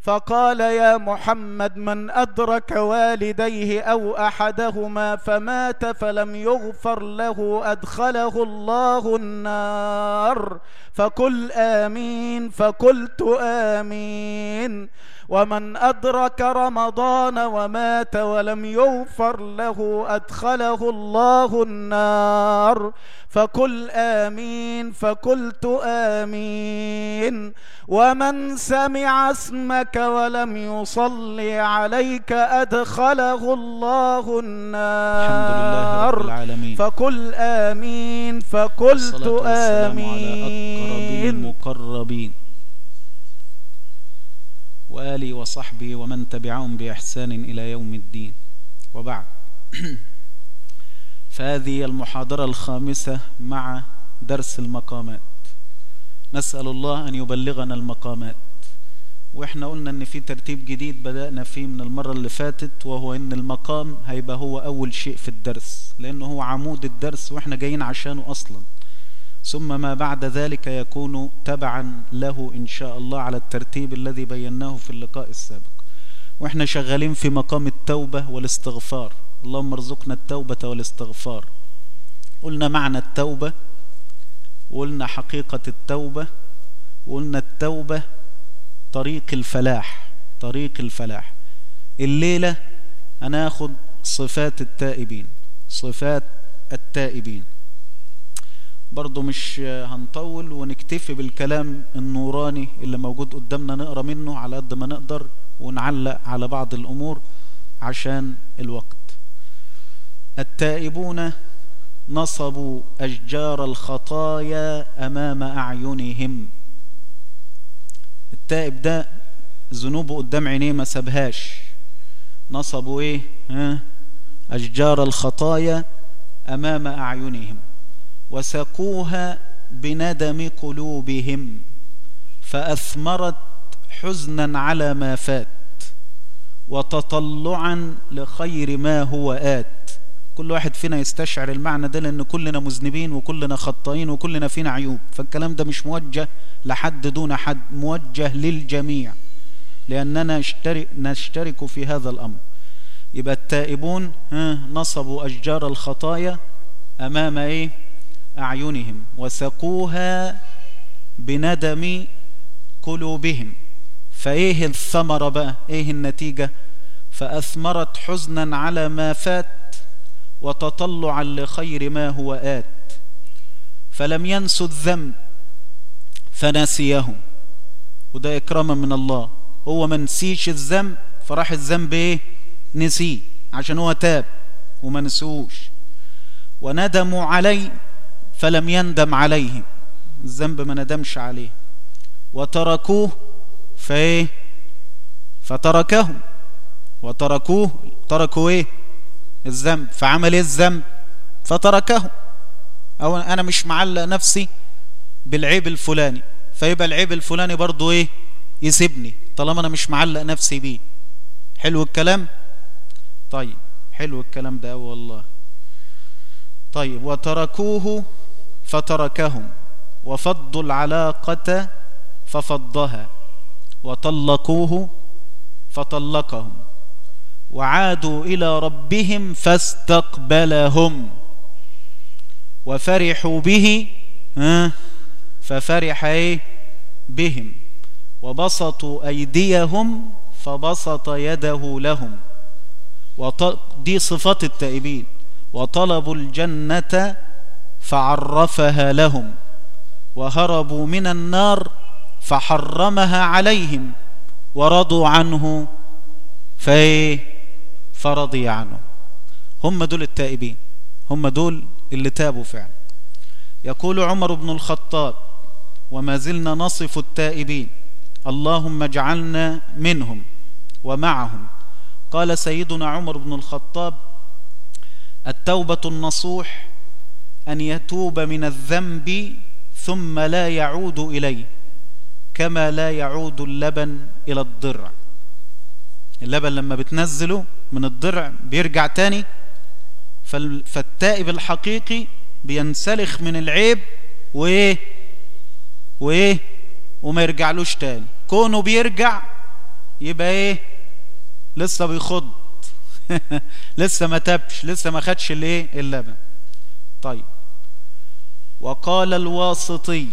فقال يا محمد من أدرك والديه أو أحدهما فمات فلم يغفر له أدخله الله النار فقل آمين فقلت آمين ومن أدرك رمضان ومات ولم يغفر له أدخله الله النار فقل آمين فقلت آمين ومن سمع اسمك ولم يصلي عليك أدخله الله الحمد لله رب النار العالمين فقل آمين فقلت والصلاة والسلام على أقرب آمين المقربين وآله وصحبه ومن تبعهم بإحسان إلى يوم الدين وبعد فهذه المحاضرة الخامسة مع درس المقامات نسأل الله أن يبلغنا المقامات واحنا قلنا ان في ترتيب جديد بدأنا فيه من المرة اللي فاتت وهو ان المقام هيبقى هو اول شيء في الدرس لانه هو عمود الدرس واحنا جايين عشانه اصلا ثم ما بعد ذلك يكون تبعا له ان شاء الله على الترتيب الذي بيناه في اللقاء السابق واحنا شغالين في مقام التوبة والاستغفار اللهم ارزقنا التوبة والاستغفار قلنا معنى التوبة وقلنا حقيقة التوبة وقلنا التوبة طريق الفلاح طريق الفلاح الليلة هناخد صفات التائبين صفات التائبين برضو مش هنطول ونكتفي بالكلام النوراني اللي موجود قدامنا نقرا منه على قد ما نقدر ونعلق على بعض الأمور عشان الوقت التائبون نصبوا أشجار الخطايا أمام أعينهم التائب ده ذنوبه قدام عينيه ما سابهاش نصبوا ايه ها أشجار الخطايا أمام أعينهم وسقوها بندم قلوبهم فأثمرت حزنا على ما فات وتطلعا لخير ما هو آت كل واحد فينا يستشعر المعنى ده لأن كلنا مذنبين وكلنا خطائين وكلنا فينا عيوب فالكلام ده مش موجه لحد دون حد موجه للجميع لأننا نشترك, نشترك في هذا الأمر يبقى التائبون ها نصبوا أشجار الخطايا أمام إيه أعينهم وسقوها بندم قلوبهم فإيه الثمرة بقى إيه النتيجة فأثمرت حزنا على ما فات وتطلعا لخير ما هو آت فلم ينسوا الذنب فنسيهم وده إكراما من الله هو ما نسيش الذنب فراح الذنب إيه نسيه عشان هو تاب وما نسوش وندموا عليه فلم يندم عليهم الذنب ما ندمش عليه وتركوه فايه فتركهم وتركوه تركوا ايه الذنب فعمل ايه الذنب فتركه او انا مش معلق نفسي بالعيب الفلاني فيبقى العيب الفلاني برضو ايه يسيبني طالما انا مش معلق نفسي بيه حلو الكلام طيب حلو الكلام ده والله طيب وتركوه فتركهم وفضوا العلاقة ففضها وطلقوه فطلقهم وعادوا إلى ربهم فاستقبلهم وفرحوا به ها ففرح ايه بهم وبسطوا أيديهم فبسط يده لهم وط... دي صفات التائبين وطلبوا الجنة فعرفها لهم وهربوا من النار فحرمها عليهم ورضوا عنه فايه فرضي عنه هم دول التائبين هم دول اللي تابوا فعلا يقول عمر بن الخطاب وما زلنا نصف التائبين اللهم اجعلنا منهم ومعهم قال سيدنا عمر بن الخطاب التوبة النصوح أن يتوب من الذنب ثم لا يعود إليه كما لا يعود اللبن إلى الضرع اللبن لما بتنزله من الضرع بيرجع تاني فالتائب الحقيقي بينسلخ من العيب وايه وايه وما يرجعلوش تاني كونه بيرجع يبقى ايه لسه بيخض لسه ما تبش لسه ما خدش الايه اللبن طيب وقال الواسطي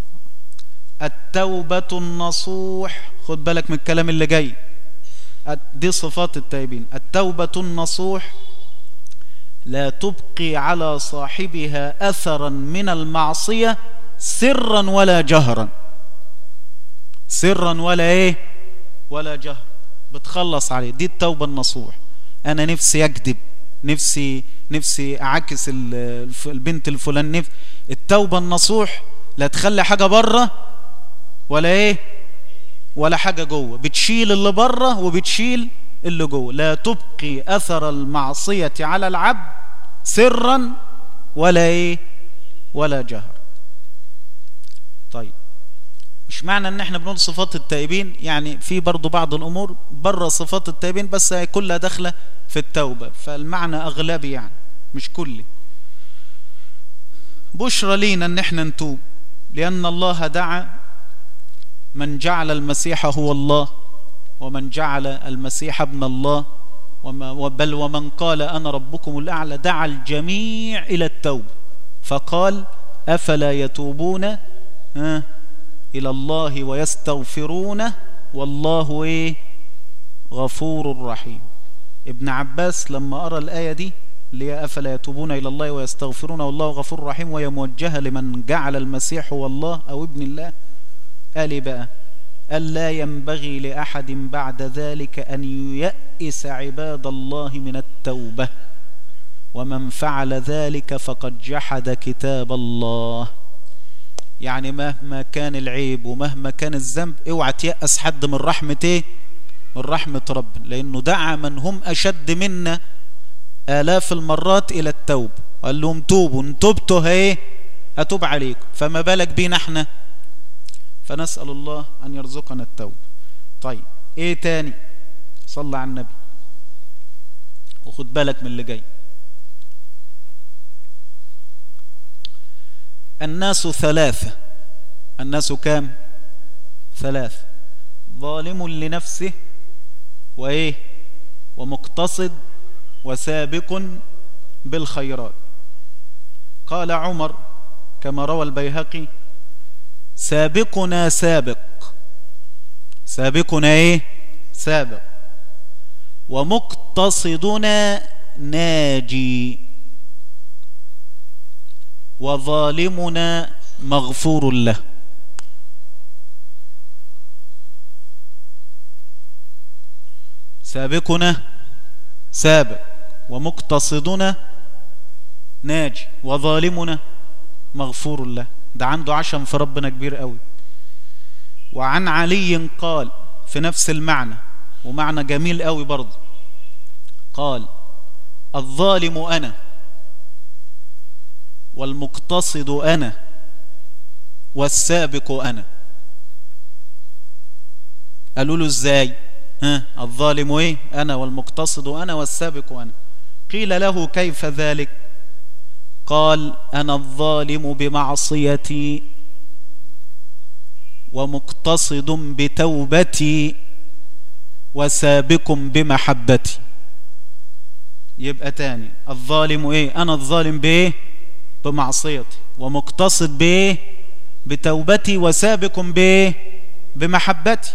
التوبة النصوح خد بالك من الكلام اللي جاي دي صفات التائبين التوبة النصوح لا تبقي على صاحبها أثرا من المعصية سرا ولا جهرا سرا ولا ايه ولا جهر بتخلص عليه دي التوبة النصوح انا نفسي اكذب نفسي نفسي اعكس البنت الفلان نفسي التوبة النصوح لا تخلي حاجة بره ولا ايه ولا حاجة جوه بتشيل اللي بره وبتشيل اللي جوه لا تبقي اثر المعصية على العبد سرا ولا ايه ولا جهر طيب مش معنى ان احنا بنقول صفات التائبين يعني في برضو بعض الامور بره صفات التائبين بس هي كلها داخله في التوبه فالمعنى اغلبي يعني مش كلي بشرى لينا ان احنا نتوب لان الله دعا من جعل المسيح هو الله ومن جعل المسيح ابن الله وما بل ومن قال انا ربكم الاعلى دعا الجميع الى التوبه فقال افلا يتوبون ها إلى الله ويستغفرونه والله إيه غفور رحيم ابن عباس لما أرى الآية دي اللي هي أفلا يتوبون إلى الله ويستغفرون والله غفور رحيم وهي موجهة لمن جعل المسيح هو الله أو ابن الله قال إيه بقى قال لا ينبغي لأحد بعد ذلك أن ييأس عباد الله من التوبة ومن فعل ذلك فقد جحد كتاب الله يعني مهما كان العيب ومهما كان الذنب اوعى تيأس حد من رحمة ايه من رحمة ربنا لانه دعا من هم اشد منا الاف المرات الى التوب قال لهم توبوا ان تبتوا ايه اتوب عليكم فما بالك بينا احنا فنسأل الله ان يرزقنا التوب طيب ايه تاني صلى على النبي وخد بالك من اللي جاي الناس ثلاثة الناس كام ثلاثة ظالم لنفسه وإيه ومقتصد وسابق بالخيرات قال عمر كما روى البيهقي سابقنا سابق سابقنا ايه سابق ومقتصدنا ناجي وظالمنا مغفور له سابقنا سابق ومقتصدنا ناجي وظالمنا مغفور له ده عنده عشم في ربنا كبير قوي وعن علي قال في نفس المعنى ومعنى جميل قوي برضه قال الظالم أنا والمقتصد أنا والسابق أنا قالوا له ازاي ها الظالم ايه انا والمقتصد انا والسابق انا قيل له كيف ذلك قال انا الظالم بمعصيتي ومقتصد بتوبتي وسابق بمحبتي يبقى تاني الظالم ايه انا الظالم بايه بمعصيتي ومقتصد بايه بتوبتي وسابق بايه بمحبتي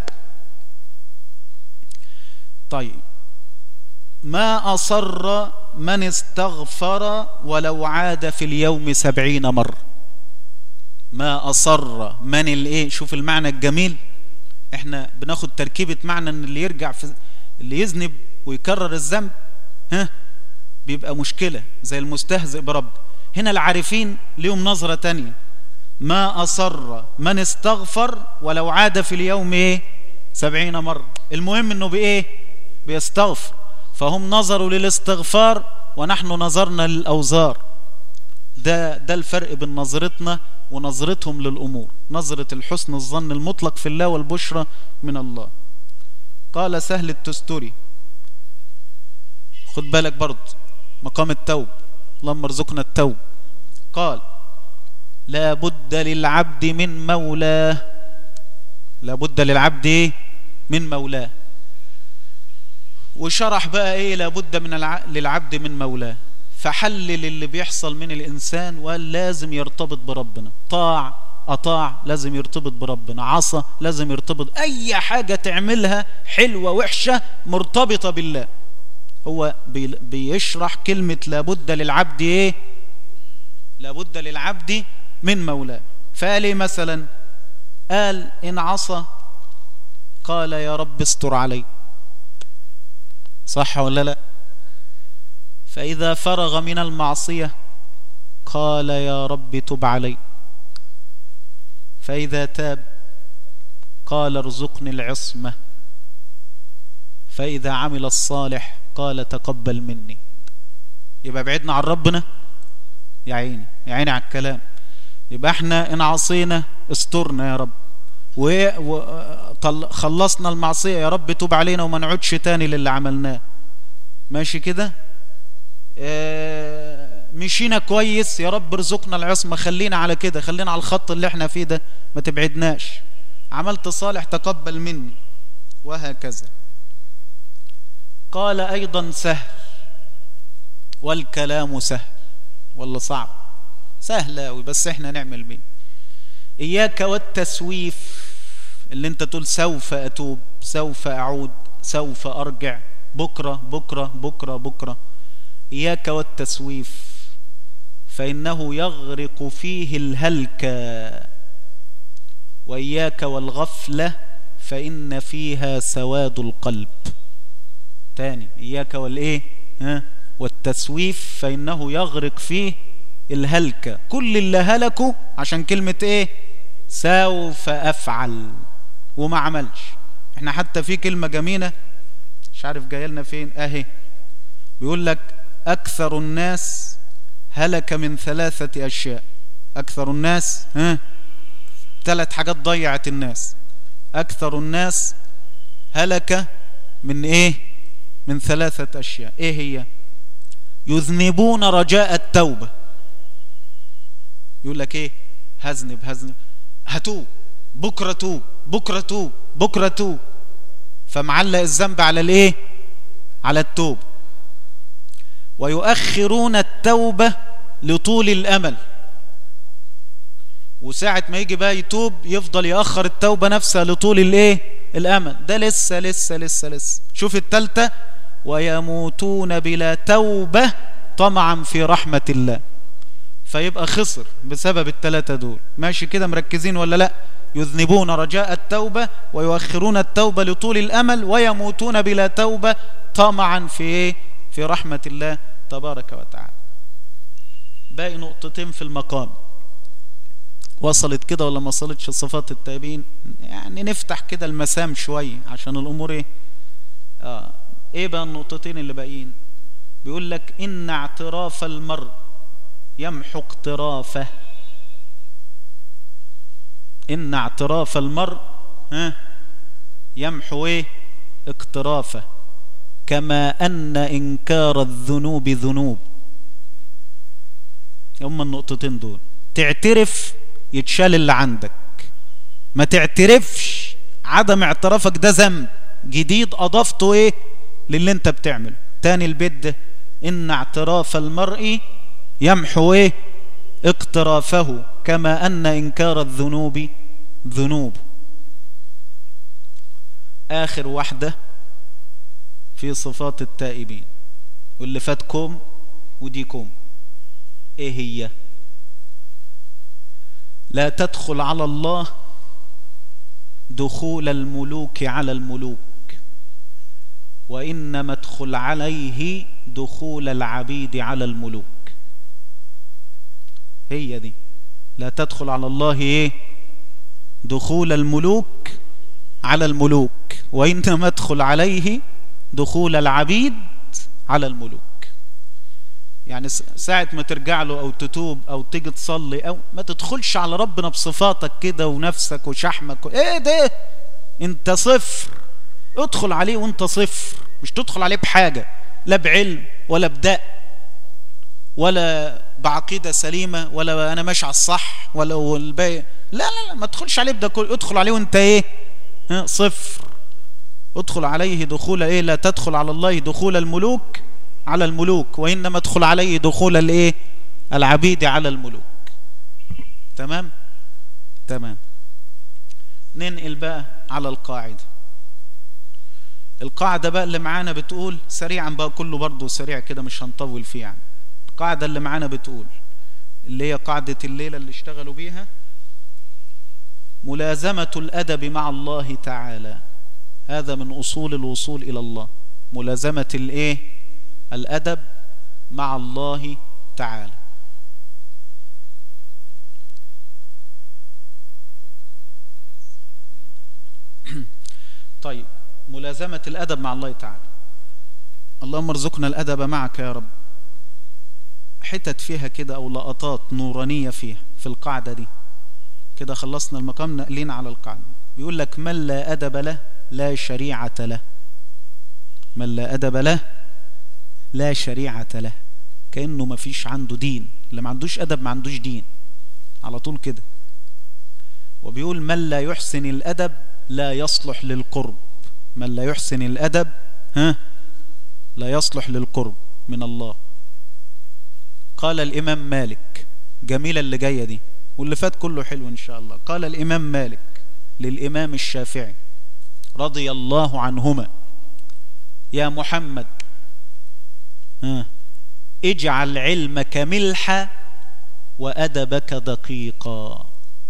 طيب ما أصر من استغفر ولو عاد في اليوم سبعين مرة ما أصر من الايه شوف المعنى الجميل احنا بناخد تركيبة معنى ان اللي يرجع في اللي يذنب ويكرر الذنب ها بيبقى مشكلة زي المستهزئ برب هنا العارفين ليهم نظرة تانية ما أصر من استغفر ولو عاد في اليوم ايه سبعين مرة المهم انه بايه بيستغفر فهم نظروا للاستغفار ونحن نظرنا للأوزار ده ده الفرق بين نظرتنا ونظرتهم للأمور نظرة الحسن الظن المطلق في الله والبشرى من الله قال سهل التستوري خد بالك برضه مقام التوب اللهم ارزقنا التوب قال لا بد للعبد من مولاه لا بد للعبد من مولاه وشرح بقى ايه لابد من الع... للعبد من مولاه فحلل اللي بيحصل من الانسان وقال لازم يرتبط بربنا طاع اطاع لازم يرتبط بربنا عصى لازم يرتبط اي حاجة تعملها حلوة وحشة مرتبطة بالله هو بي... بيشرح كلمة لابد للعبد ايه لابد للعبد من مولاه فقال ايه مثلا قال ان عصى قال يا رب استر علي صح ولا لا فإذا فرغ من المعصية قال يا رب تب علي فإذا تاب قال ارزقني العصمة فإذا عمل الصالح قال تقبل مني يبقى بعدنا عن ربنا يا عيني يا عيني على الكلام يبقى احنا ان عصينا استرنا يا رب وخلصنا المعصية يا رب توب علينا وما نعودش تاني للي عملناه ماشي كده اه مشينا كويس يا رب ارزقنا العصمة خلينا على كده خلينا على الخط اللي احنا فيه ده ما تبعدناش عملت صالح تقبل مني وهكذا قال ايضا سهل والكلام سهل والله صعب سهل قوي بس احنا نعمل بيه اياك والتسويف اللي انت تقول سوف اتوب سوف اعود سوف ارجع بكرة بكرة بكرة بكرة اياك والتسويف فانه يغرق فيه الهلكة واياك والغفلة فان فيها سواد القلب تاني اياك والايه ها والتسويف فانه يغرق فيه الهلكة كل اللي هلكوا عشان كلمة ايه سوف افعل وما عملش احنا حتى في كلمة جميلة مش عارف جايه لنا فين اهي بيقول لك اكثر الناس هلك من ثلاثة اشياء اكثر الناس ها ثلاث حاجات ضيعت الناس اكثر الناس هلك من ايه من ثلاثة اشياء ايه هي يذنبون رجاء التوبة يقول لك ايه هذنب هذنب هتوب بكرة توب بكرة توب بكرة توب فمعلق الذنب على الايه على التوب ويؤخرون التوبة لطول الامل وساعة ما يجي بقى يتوب يفضل يأخر التوبة نفسها لطول الايه الامل ده لسه لسه لسه لسه شوف التالتة ويموتون بلا توبة طمعا في رحمة الله فيبقى خسر بسبب التلاتة دول ماشي كده مركزين ولا لا يذنبون رجاء التوبة ويؤخرون التوبة لطول الأمل ويموتون بلا توبة طمعا في في رحمة الله تبارك وتعالى باقي نقطتين في المقام وصلت كده ولا ما وصلتش صفات التابعين يعني نفتح كده المسام شوية عشان الأمور ايه آه. ايه بقى النقطتين اللي باقيين بيقول لك إن اعتراف المرء يمحو اقترافه إن اعتراف المرء ها يمحو ايه اقترافه كما أن إنكار الذنوب ذنوب هما النقطتين دول تعترف يتشال اللي عندك ما تعترفش عدم اعترافك ده ذنب جديد أضفته ايه للي انت بتعمله تاني البيت ده إن اعتراف المرء يمحو ايه اقترافه كما أن إنكار الذنوب ذنوب آخر واحدة في صفات التائبين واللي فاتكم وديكم ايه هي لا تدخل على الله دخول الملوك على الملوك وإنما ادخل عليه دخول العبيد على الملوك هي دي لا تدخل على الله ايه دخول الملوك على الملوك وإنما ادخل عليه دخول العبيد على الملوك يعني ساعة ما ترجع له أو تتوب أو تيجي تصلي أو ما تدخلش على ربنا بصفاتك كده ونفسك وشحمك و... إيه ده أنت صفر ادخل عليه وأنت صفر مش تدخل عليه بحاجة لا بعلم ولا بداء ولا بعقيدة سليمة ولا أنا ماشي على الصح ولا الباقي لا لا لا ما تدخلش عليه بده كله ادخل عليه وأنت إيه صفر ادخل عليه دخول ايه لا تدخل على الله دخول الملوك على الملوك وانما ادخل عليه دخول الايه العبيد على الملوك تمام تمام ننقل بقى على القاعده القاعده بقى اللي معانا بتقول سريعا بقى كله برضه سريع كده مش هنطول فيه يعني القاعده اللي معانا بتقول اللي هي قاعده الليله اللي اشتغلوا بيها ملازمه الادب مع الله تعالى هذا من اصول الوصول الى الله ملازمه الايه الادب مع الله تعالى طيب ملازمة الأدب مع الله تعالى اللهم ارزقنا الأدب معك يا رب حتت فيها كده أو لقطات نورانية فيها في القاعدة دي كده خلصنا المقام نقلين على القاعدة بيقول لك من لا أدب له لا شريعة له من لا أدب له لا شريعة له كأنه ما فيش عنده دين اللي ما عندوش أدب ما عندوش دين على طول كده وبيقول من لا يحسن الأدب لا يصلح للقرب من لا يحسن الأدب ها لا يصلح للقرب من الله قال الإمام مالك جميلة اللي جاية دي واللي فات كله حلو إن شاء الله قال الإمام مالك للإمام الشافعي رضي الله عنهما يا محمد ها اجعل علمك ملحا وأدبك دقيقا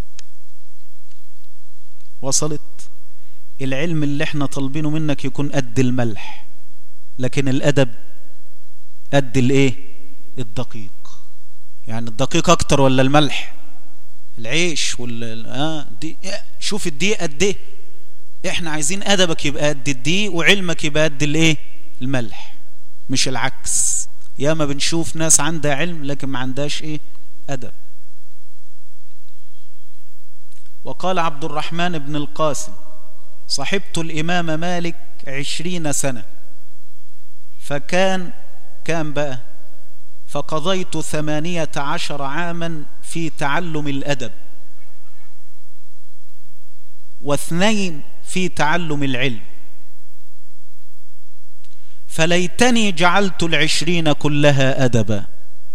وصلت العلم اللي احنا طالبينه منك يكون قد الملح لكن الأدب قد الايه الدقيق يعني الدقيق اكتر ولا الملح العيش ولا اه دي شوف الدقيق قد ايه احنا عايزين ادبك يبقى قد الدقيق وعلمك يبقى قد الايه الملح مش العكس ياما بنشوف ناس عندها علم لكن ما عندهاش ايه ادب وقال عبد الرحمن بن القاسم صحبت الإمام مالك عشرين سنة فكان كان بقى فقضيت ثمانية عشر عاما في تعلم الأدب واثنين في تعلم العلم فليتني جعلت العشرين كلها أدبا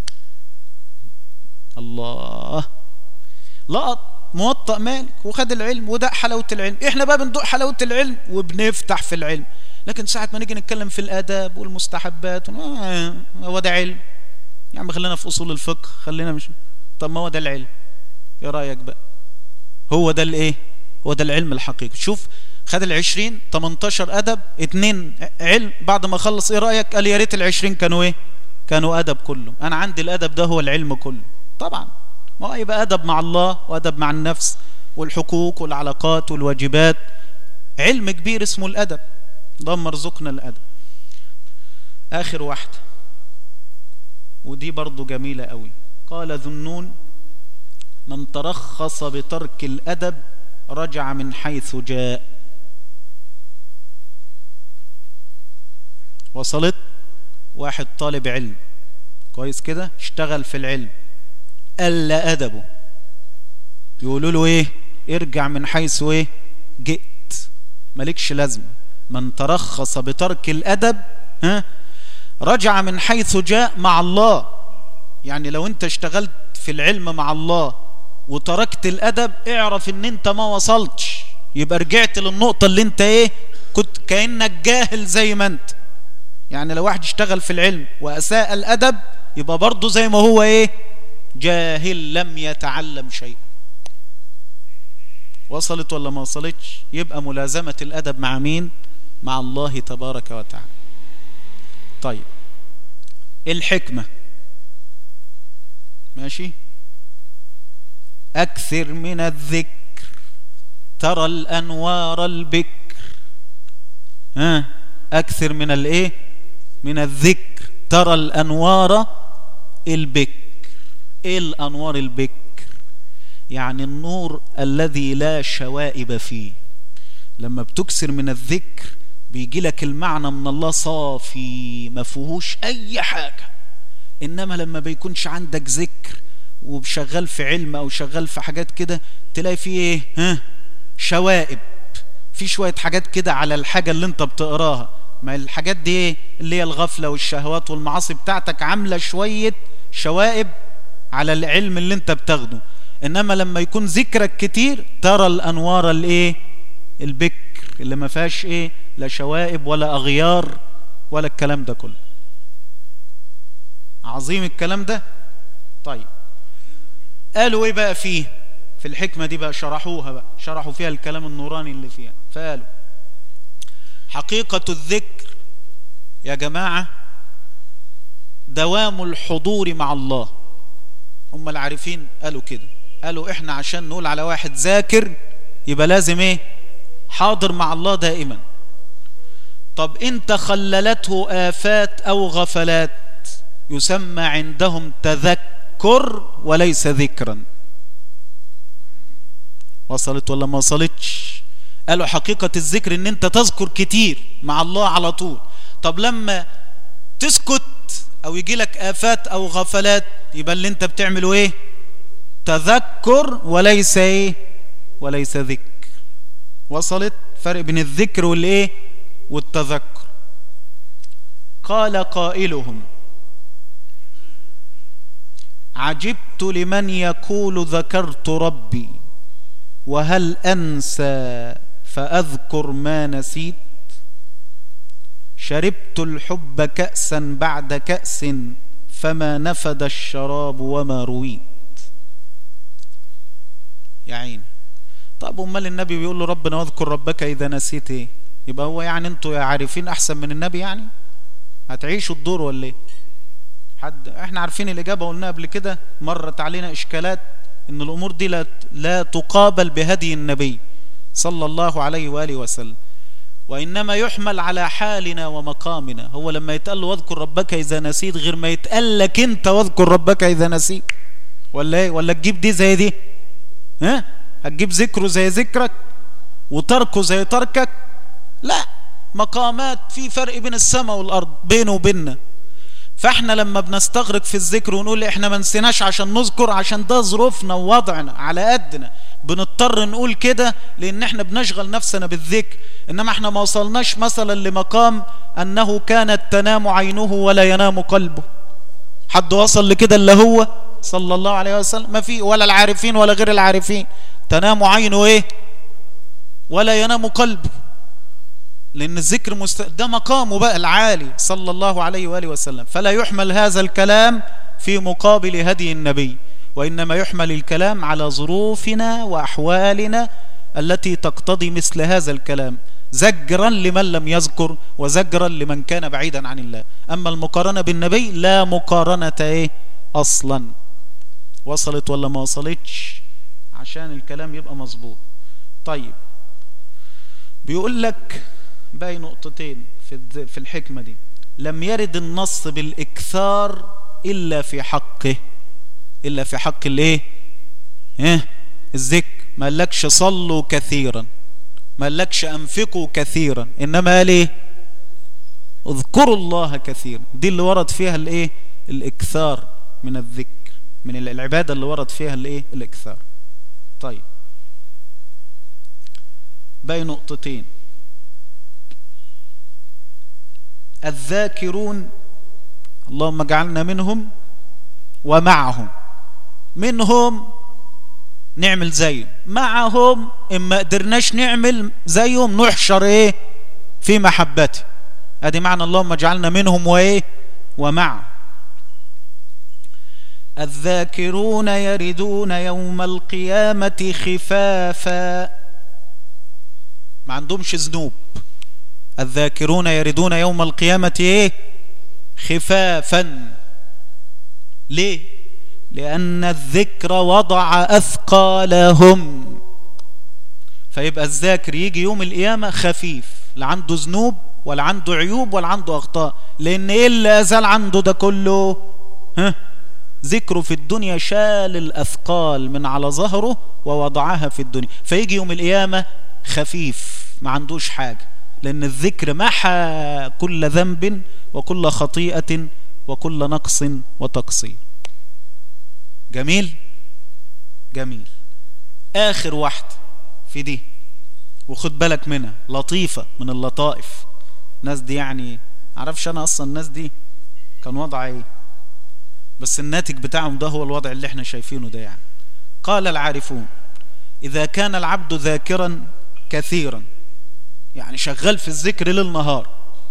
الله لقط موطأ مالك وخد العلم وده حلاوة العلم احنا بقى بندوق حلاوة العلم وبنفتح في العلم لكن ساعة ما نيجي نتكلم في الآداب والمستحبات آه هو ده علم يا عم خلينا في أصول الفقه خلينا مش طب ما هو ده العلم ايه رأيك بقى هو ده الايه هو ده العلم الحقيقي شوف خد العشرين 18 أدب اتنين علم بعد ما خلص ايه رأيك قال يا ريت العشرين كانوا ايه كانوا أدب كله أنا عندي الأدب ده هو العلم كله طبعا ما هو يبقى أدب مع الله وأدب مع النفس والحقوق والعلاقات والواجبات علم كبير اسمه الأدب اللهم ارزقنا الأدب آخر واحدة ودي برضو جميلة قوي قال ذنون من ترخص بترك الأدب رجع من حيث جاء وصلت واحد طالب علم كويس كده اشتغل في العلم قل أدبه يقولوا له ايه ارجع من حيث ايه جئت مالكش لازمة من ترخص بترك الأدب ها رجع من حيث جاء مع الله يعني لو انت اشتغلت في العلم مع الله وتركت الأدب اعرف ان انت ما وصلتش يبقى رجعت للنقطة اللي انت ايه كنت كأنك جاهل زي ما انت يعني لو واحد اشتغل في العلم وأساء الأدب يبقى برضه زي ما هو ايه جاهل لم يتعلم شيئا وصلت ولا ما وصلتش يبقى ملازمة الأدب مع مين مع الله تبارك وتعالى طيب الحكمة ماشي أكثر من الذكر ترى الأنوار البكر ها أكثر من الإيه من الذكر ترى الأنوار البكر إيه الأنوار البكر يعني النور الذي لا شوائب فيه لما بتكسر من الذكر بيجي لك المعنى من الله صافي ما فيهوش أي حاجة إنما لما بيكونش عندك ذكر وشغال في علم أو شغال في حاجات كده تلاقي فيه إيه ها شوائب في شوية حاجات كده على الحاجة اللي انت بتقراها ما الحاجات دي ايه اللي هي الغفلة والشهوات والمعاصي بتاعتك عاملة شوية شوائب على العلم اللي انت بتاخده انما لما يكون ذكرك كتير ترى الانوار الايه البكر اللي ما فيهاش ايه لا شوائب ولا اغيار ولا الكلام ده كله عظيم الكلام ده طيب قالوا ايه بقى فيه في الحكمة دي بقى شرحوها بقى شرحوا فيها الكلام النوراني اللي فيها فقالوا حقيقة الذكر يا جماعة دوام الحضور مع الله هم العارفين قالوا كده قالوا احنا عشان نقول على واحد ذاكر يبقى لازم ايه حاضر مع الله دائما طب ان تخللته آفات او غفلات يسمى عندهم تذكر وليس ذكرا وصلت ولا ما وصلتش قالوا حقيقة الذكر ان انت تذكر كتير مع الله على طول طب لما تسكت او يجي لك افات او غفلات يبقى اللي انت بتعمله ايه تذكر وليس ايه وليس ذكر وصلت فرق بين الذكر والايه والتذكر قال قائلهم عجبت لمن يقول ذكرت ربي وهل انسى فاذكر ما نسيت شربت الحب كاسا بعد كاس فما نفد الشراب وما رويت يا عيني طب امال النبي بيقول له ربنا واذكر ربك اذا نسيت ايه يبقى هو يعني انتوا يا عارفين احسن من النبي يعني هتعيشوا الدور ولا ايه حد احنا عارفين الاجابه قلنا قبل كده مرت علينا اشكالات ان الامور دي لا لا تقابل بهدي النبي صلى الله عليه واله وسلم وانما يحمل على حالنا ومقامنا هو لما يتقال له واذكر ربك اذا نسيت غير ما يتقال لك انت واذكر ربك اذا نسيت ولا ايه ولا تجيب دي زي دي ها هتجيب ذكره زي ذكرك وتركه زي تركك لا مقامات في فرق بين السماء والارض بينه وبيننا فاحنا لما بنستغرق في الذكر ونقول احنا ما نسيناش عشان نذكر عشان ده ظروفنا ووضعنا على قدنا بنضطر نقول كده لان احنا بنشغل نفسنا بالذكر انما احنا ما وصلناش مثلا لمقام انه كانت تنام عينه ولا ينام قلبه حد وصل لكده اللي هو صلى الله عليه وسلم ما في ولا العارفين ولا غير العارفين تنام عينه ايه ولا ينام قلبه لأن الذكر مست... ده مقامه بقى العالي صلى الله عليه وآله وسلم فلا يحمل هذا الكلام في مقابل هدي النبي وإنما يحمل الكلام على ظروفنا وأحوالنا التي تقتضي مثل هذا الكلام زجرا لمن لم يذكر وزجرا لمن كان بعيدا عن الله أما المقارنة بالنبي لا مقارنة إيه أصلا وصلت ولا ما وصلتش عشان الكلام يبقى مظبوط طيب بيقول لك باقي نقطتين في في الحكمة دي لم يرد النص بالإكثار إلا في حقه إلا في حق الإيه؟ إيه؟ الذكر ما قالكش صلوا كثيرا ما قالكش أنفقوا كثيرا إنما قال إيه؟ اذكروا الله كثيرا دي اللي ورد فيها الإيه؟ الإكثار من الذكر من العبادة اللي ورد فيها الإيه؟ الإكثار طيب باقي نقطتين الذاكرون اللهم اجعلنا منهم ومعهم منهم نعمل زيهم معهم إن ما قدرناش نعمل زيهم نحشر ايه في محبته ادي معنى اللهم اجعلنا منهم وايه ومعهم الذاكرون يردون يوم القيامة خفافا ما عندهمش ذنوب الذاكرون يردون يوم القيامة ايه خفافا ليه لأن الذكر وضع أثقالهم فيبقى الذاكر يجي يوم القيامة خفيف لا عنده ذنوب ولا عنده عيوب ولا عنده أخطاء لأن إيه اللي أزال عنده ده كله ها ذكره في الدنيا شال الأثقال من على ظهره ووضعها في الدنيا فيجي يوم القيامة خفيف ما عندوش حاجة لأن الذكر محى كل ذنب وكل خطيئة وكل نقص وتقصير جميل جميل آخر واحدة في دي وخد بالك منها لطيفة من اللطائف الناس دي يعني عرفش انا اصلا الناس دي كان وضع ايه بس الناتج بتاعهم ده هو الوضع اللي احنا شايفينه ده يعني قال العارفون اذا كان العبد ذاكرا كثيرا يعني شغال في الذكر ليل نهار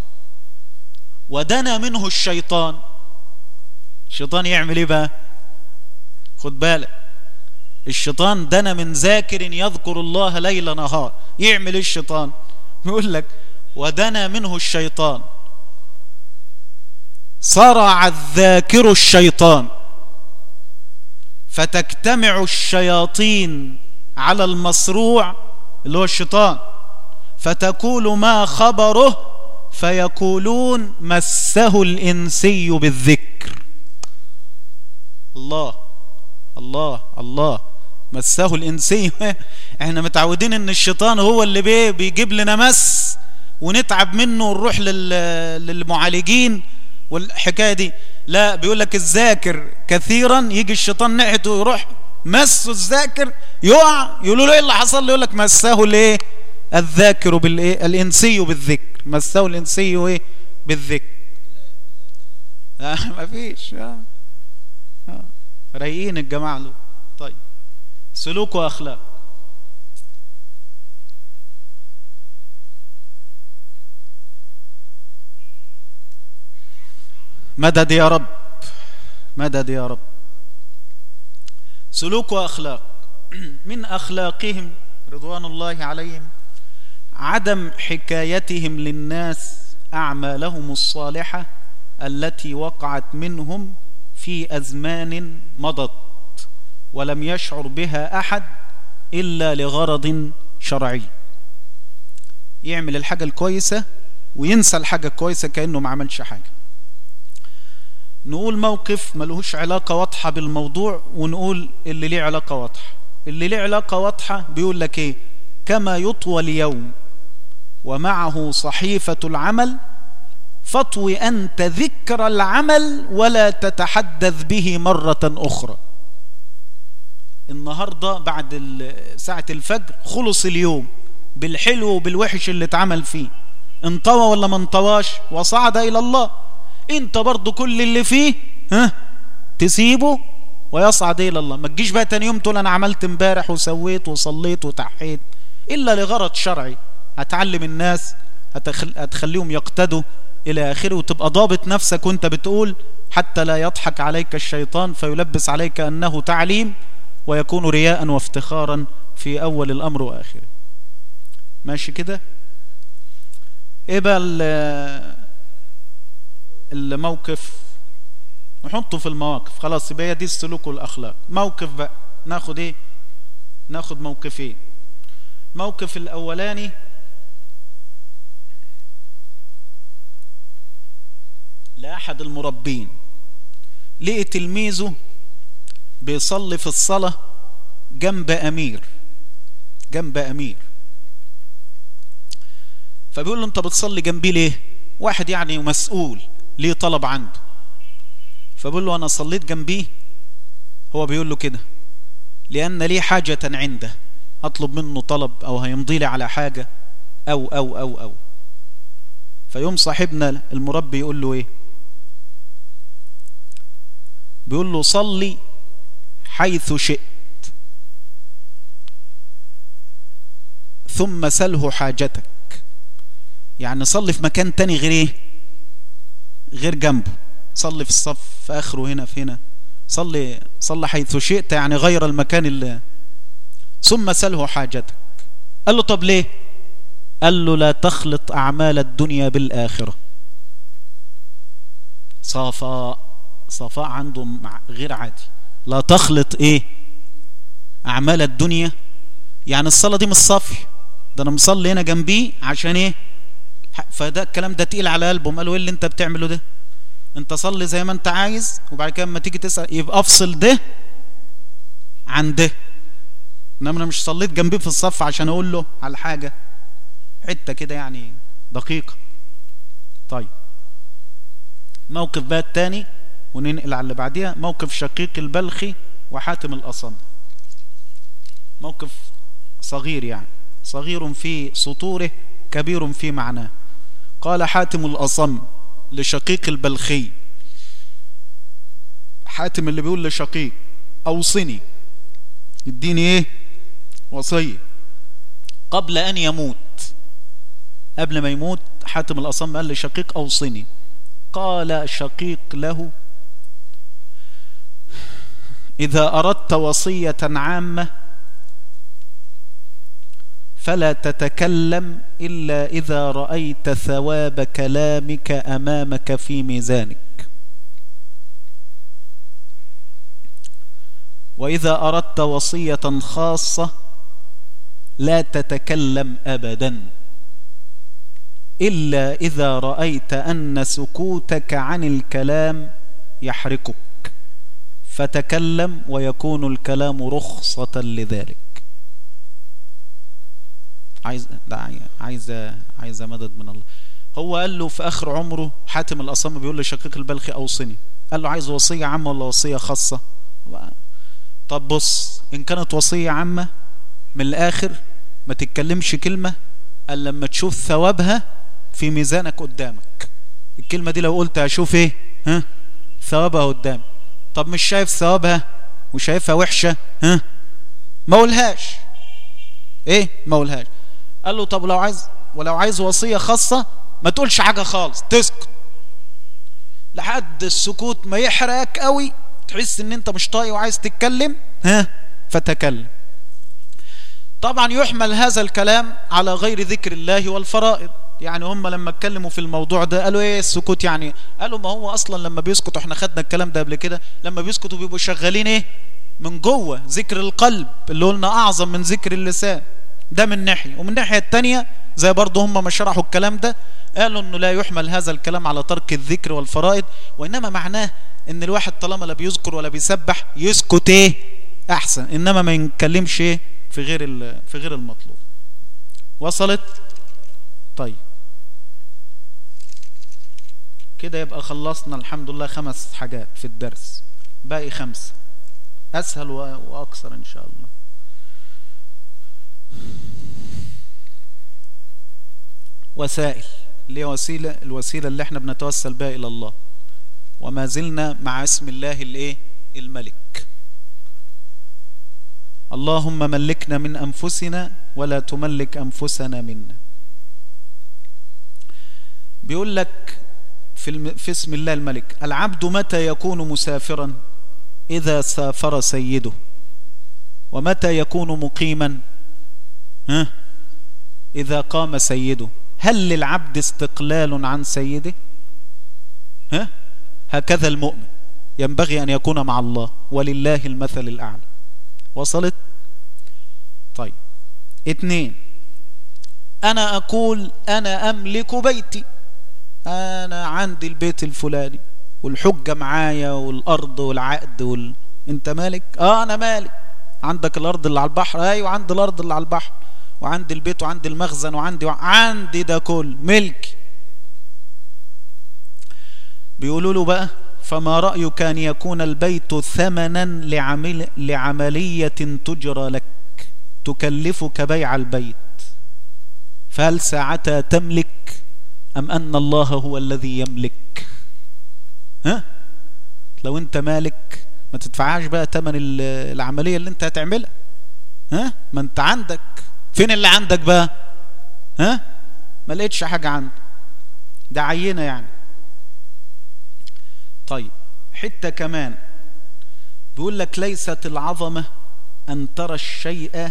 ودنا منه الشيطان الشيطان يعمل ايه بقى خد بالك الشيطان دنا من ذاكر يذكر الله ليل نهار يعمل ايه الشيطان يقول لك ودنا منه الشيطان صرع الذاكر الشيطان فتجتمع الشياطين على المصروع اللي هو الشيطان فتقول ما خبره فيقولون مسه الإنسي بالذكر الله الله الله مسه الإنسي احنا متعودين ان الشيطان هو اللي بي بيجيب لنا مس ونتعب منه ونروح للمعالجين والحكاية دي لا بيقول لك الذاكر كثيرا يجي الشيطان ناحيته يروح مسه الذاكر يقع يقولوا له ايه اللي حصل له يقول لك مسه الايه الذاكر بالايه الانسي بالذكر مسه الانسي ايه بالذكر آه ما فيش آه. آه. رايقين الجماعه دول طيب سلوك واخلاق مدد يا رب مدد يا رب سلوك واخلاق من اخلاقهم رضوان الله عليهم عدم حكايتهم للناس اعمالهم الصالحه التي وقعت منهم في ازمان مضت ولم يشعر بها احد الا لغرض شرعي يعمل الحاجه الكويسه وينسى الحاجه الكويسه كانه ما عملش حاجه نقول موقف ملهوش علاقة واضحة بالموضوع ونقول اللي ليه علاقة واضحة اللي ليه علاقة واضحة بيقول لك ايه كما يطوى اليوم ومعه صحيفة العمل فاطوي أنت ذكر العمل ولا تتحدث به مرة أخرى النهاردة بعد ساعة الفجر خلص اليوم بالحلو وبالوحش اللي اتعمل فيه انطوى ولا ما انطواش وصعد إلى الله انت برضو كل اللي فيه ها تسيبه ويصعد الى الله ما تجيش بقى تاني يوم تقول انا عملت امبارح وسويت وصليت وتحيت الا لغرض شرعي هتعلم الناس هتخل... هتخليهم يقتدوا الى اخره وتبقى ضابط نفسك وانت بتقول حتى لا يضحك عليك الشيطان فيلبس عليك انه تعليم ويكون رياء وافتخارا في اول الامر واخره ماشي كده ايه بقى الموقف نحطه في المواقف خلاص يبقى دي السلوك والاخلاق موقف بقى ناخد ايه ناخد موقفين موقف الاولاني لاحد المربين لقي تلميذه بيصلي في الصلاه جنب امير جنب امير فبيقول له انت بتصلي جنبي ليه واحد يعني مسؤول ليه طلب عنده فبقول له انا صليت جنبيه هو بيقول له كده لان لي حاجة عنده اطلب منه طلب او هيمضي لي على حاجة او او او او فيوم صاحبنا المربي يقول له ايه بيقول له صلي حيث شئت ثم سله حاجتك يعني صلي في مكان تاني غير ايه غير جنبه صلي في الصف في اخره هنا في هنا صلي صلي حيث شئت يعني غير المكان اللي ثم سله حاجتك قال له طب ليه قال له لا تخلط اعمال الدنيا بالاخره صفاء صفاء عنده غير عادي لا تخلط ايه اعمال الدنيا يعني الصلاه دي مش صافي ده انا مصلي هنا جنبيه عشان ايه فده الكلام ده تقيل على قلبهم قالوا ايه اللي انت بتعمله ده انت صلي زي ما انت عايز وبعد كده اما تيجي تسال يبقى افصل ده عن ده انما انا مش صليت جنبيه في الصف عشان اقول له على حاجه حته كده يعني دقيقه طيب موقف بقى التاني وننقل على اللي بعديها موقف شقيق البلخي وحاتم الاصم موقف صغير يعني صغير في سطوره كبير في معناه قال حاتم الأصم لشقيق البلخي حاتم اللي بيقول لشقيق أوصني اديني ايه وصية قبل أن يموت قبل ما يموت حاتم الأصم قال لشقيق أوصني قال شقيق له إذا أردت وصية عامة فلا تتكلم إلا إذا رأيت ثواب كلامك أمامك في ميزانك وإذا أردت وصية خاصة لا تتكلم أبدا إلا إذا رأيت أن سكوتك عن الكلام يحركك فتكلم ويكون الكلام رخصة لذلك عايز ده عايز عايز مدد من الله هو قال له في اخر عمره حاتم الاصم بيقول لشقيق البلخي اوصني قال له عايز وصيه عامه ولا وصيه خاصه طب بص ان كانت وصيه عامه من الاخر ما تتكلمش كلمه الا لما تشوف ثوابها في ميزانك قدامك الكلمه دي لو قلت اشوف ايه ها ثوابها قدامي طب مش شايف ثوابها وشايفها وحشه ها ما اقولهاش ايه ما اقولهاش قال له طب لو عايز ولو عايز وصية خاصة ما تقولش حاجة خالص تسكت لحد السكوت ما يحرقك قوي تحس ان انت مش طايق وعايز تتكلم ها فتكلم طبعا يحمل هذا الكلام على غير ذكر الله والفرائض يعني هم لما اتكلموا في الموضوع ده قالوا ايه السكوت يعني قالوا ما هو اصلا لما بيسكتوا احنا خدنا الكلام ده قبل كده لما بيسكتوا بيبقوا شغالين ايه من جوه ذكر القلب اللي قلنا اعظم من ذكر اللسان ده من ناحية ومن الناحية التانية زي برضه هم ما شرحوا الكلام ده قالوا انه لا يحمل هذا الكلام على ترك الذكر والفرائض وانما معناه ان الواحد طالما لا بيذكر ولا بيسبح يسكت ايه احسن انما ما يتكلمش ايه في غير في غير المطلوب وصلت طيب كده يبقى خلصنا الحمد لله خمس حاجات في الدرس باقي خمسة اسهل واكثر ان شاء الله وسائل اللي هي وسيلة الوسيلة اللي احنا بنتوسل بها إلى الله وما زلنا مع اسم الله الايه الملك اللهم ملكنا من أنفسنا ولا تملك أنفسنا منا بيقول لك في, الم... في اسم الله الملك العبد متى يكون مسافرا إذا سافر سيده ومتى يكون مقيما ها إذا قام سيده هل للعبد استقلال عن سيده ها هكذا المؤمن ينبغي أن يكون مع الله ولله المثل الأعلى وصلت طيب اتنين أنا أقول أنا أملك بيتي أنا عندي البيت الفلاني والحجة معايا والأرض والعقد وال... أنت مالك؟ آه أنا مالك عندك الأرض اللي على البحر أيوة عندي الأرض اللي على البحر وعندي البيت وعندي المخزن وعندي عندي ده كل ملك بيقولوا له بقى فما رأيك أن يكون البيت ثمنا لعمل لعملية تجرى لك تكلفك بيع البيت فهل ساعتها تملك أم أن الله هو الذي يملك ها لو أنت مالك ما تدفعهاش بقى ثمن العملية اللي أنت هتعملها ها ما أنت عندك فين اللي عندك بقى ها ما لقيتش حاجة عندك ده عينة يعني طيب حتة كمان بيقول لك ليست العظمة أن ترى الشيء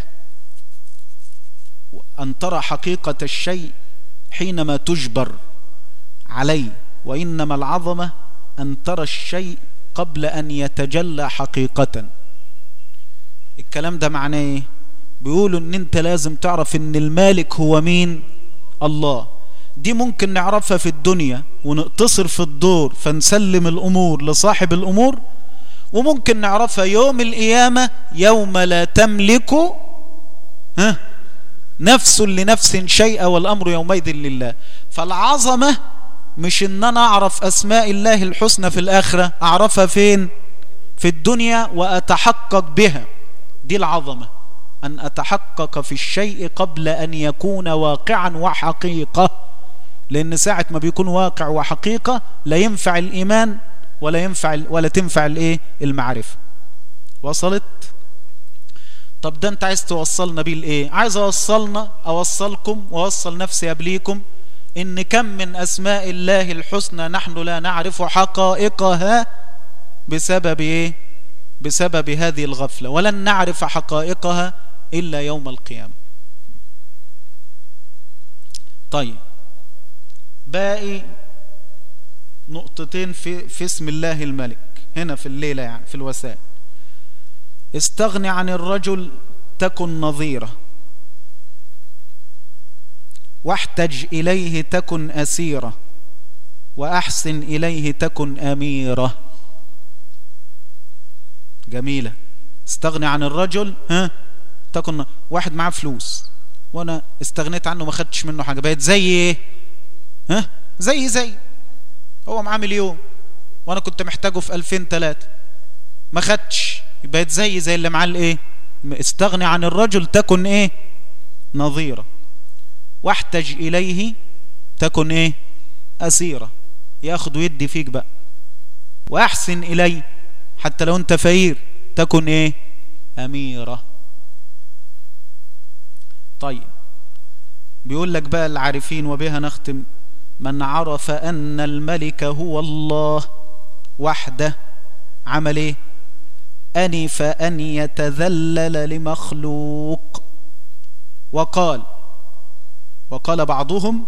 أن ترى حقيقة الشيء حينما تجبر عليه وإنما العظمة أن ترى الشيء قبل أن يتجلى حقيقة الكلام ده معناه ايه بيقولوا ان انت لازم تعرف ان المالك هو مين الله دي ممكن نعرفها في الدنيا ونقتصر في الدور فنسلم الامور لصاحب الامور وممكن نعرفها يوم القيامة يوم لا تملك ها نفس لنفس شيئا والامر يومئذ لله فالعظمة مش ان انا اعرف اسماء الله الحسنى في الاخرة اعرفها فين في الدنيا واتحقق بها دي العظمة أن أتحقق في الشيء قبل أن يكون واقعا وحقيقة لأن ساعة ما بيكون واقع وحقيقة لا ينفع الإيمان ولا ينفع ولا تنفع الإيه المعرفة وصلت طب ده أنت عايز توصلنا بيه الإيه عايز أوصلنا أوصلكم وأوصل نفسي قبليكم إن كم من أسماء الله الحسنى نحن لا نعرف حقائقها بسبب إيه بسبب هذه الغفلة ولن نعرف حقائقها إلا يوم القيامة طيب باقي نقطتين في, في اسم الله الملك هنا في الليلة يعني في الوسائل استغني عن الرجل تكن نظيره واحتج إليه تكن أسيرة وأحسن إليه تكن أميرة جميلة استغني عن الرجل ها تكن واحد معاه فلوس وانا استغنيت عنه ما خدتش منه حاجه بقت زي ايه ها زي زي هو معاه مليون وانا كنت محتاجه في 2003 ما خدتش بقت زي زي اللي معاه الايه استغني عن الرجل تكن ايه نظيره واحتج اليه تكن ايه اسيره ياخد ويدي فيك بقى واحسن اليه حتى لو انت فقير تكن ايه اميره طيب بيقول لك بقى العارفين وبها نختم من عرف ان الملك هو الله وحده عمل ايه انف ان يتذلل لمخلوق وقال وقال بعضهم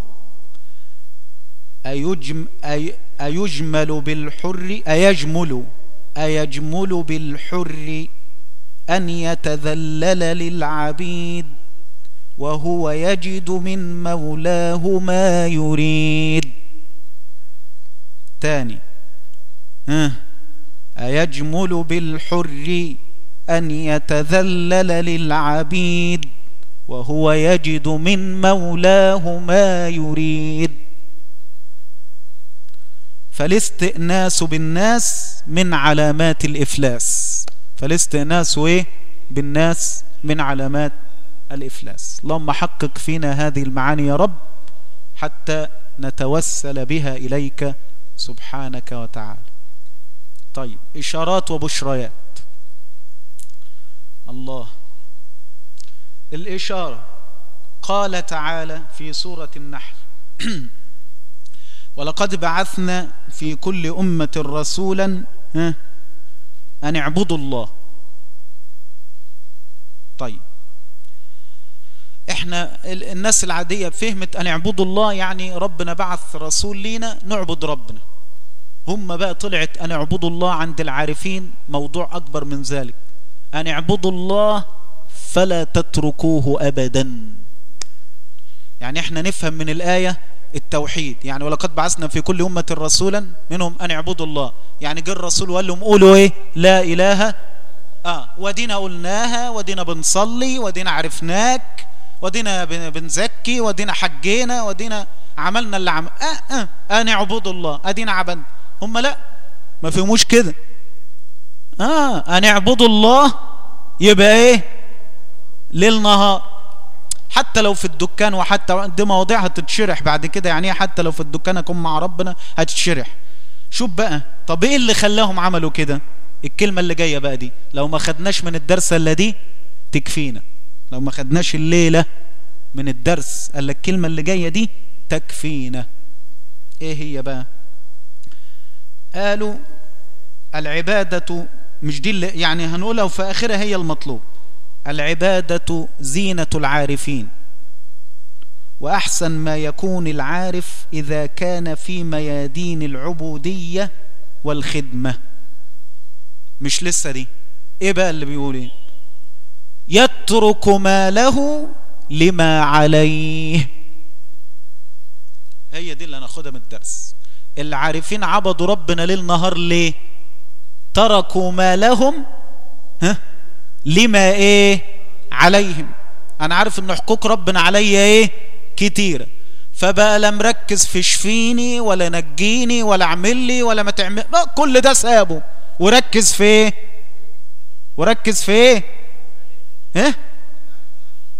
أيجم أي أيجمل بالحر أيجمل أيجمل بالحر أن يتذلل للعبيد وهو يجد من مولاه ما يريد تاني ها أيجمل بالحر أن يتذلل للعبيد وهو يجد من مولاه ما يريد فالاستئناس بالناس من علامات الإفلاس فالاستئناس ايه بالناس من علامات الإفلاس اللهم حقق فينا هذه المعاني يا رب حتى نتوسل بها إليك سبحانك وتعالى طيب إشارات وبشريات الله الإشارة قال تعالى في سورة النحل ولقد بعثنا في كل أمة رسولا أن اعبدوا الله طيب احنا الناس العادية فهمت أن اعبدوا الله يعني ربنا بعث رسول لينا نعبد ربنا هم بقى طلعت أن اعبدوا الله عند العارفين موضوع أكبر من ذلك أن اعبدوا الله فلا تتركوه أبدا يعني احنا نفهم من الآية التوحيد يعني ولقد بعثنا في كل أمة رسولا منهم أن اعبدوا الله يعني جه الرسول وقال لهم قولوا ايه لا إله آه ودينا قلناها ودينا بنصلي ودينا عرفناك ودينا بنزكي ودينا حجينا ودينا عملنا اللي عمل آه آه أن اعبدوا الله أدينا عبد هم لا ما فهموش كده آه أن اعبدوا الله يبقى ايه ليل نهار حتى لو في الدكان وحتى دي مواضيع هتتشرح بعد كده يعني حتى لو في الدكان اكون مع ربنا هتتشرح شوف بقى طب ايه اللي خلاهم عملوا كده الكلمه اللي جايه بقى دي لو ما خدناش من الدرس الا دي تكفينا لو ما خدناش الليله من الدرس الا الكلمه اللي جايه دي تكفينا ايه هي بقى قالوا العباده مش دي اللي يعني هنقولها وفي اخرها هي المطلوب العبادة زينة العارفين وأحسن ما يكون العارف إذا كان في ميادين العبودية والخدمة مش لسه دي إيه بقى اللي بيقول إيه يترك ما له لما عليه هي دي اللي هناخدها من الدرس العارفين عبدوا ربنا ليل نهار ليه تركوا ما لهم ها لما ايه عليهم انا عارف ان حقوق ربنا عليا ايه كتيره فبقى لا مركز في شفيني ولا نجيني ولا اعمل لي ولا ما تعمل كل ده سابه وركز في ايه وركز في ايه ها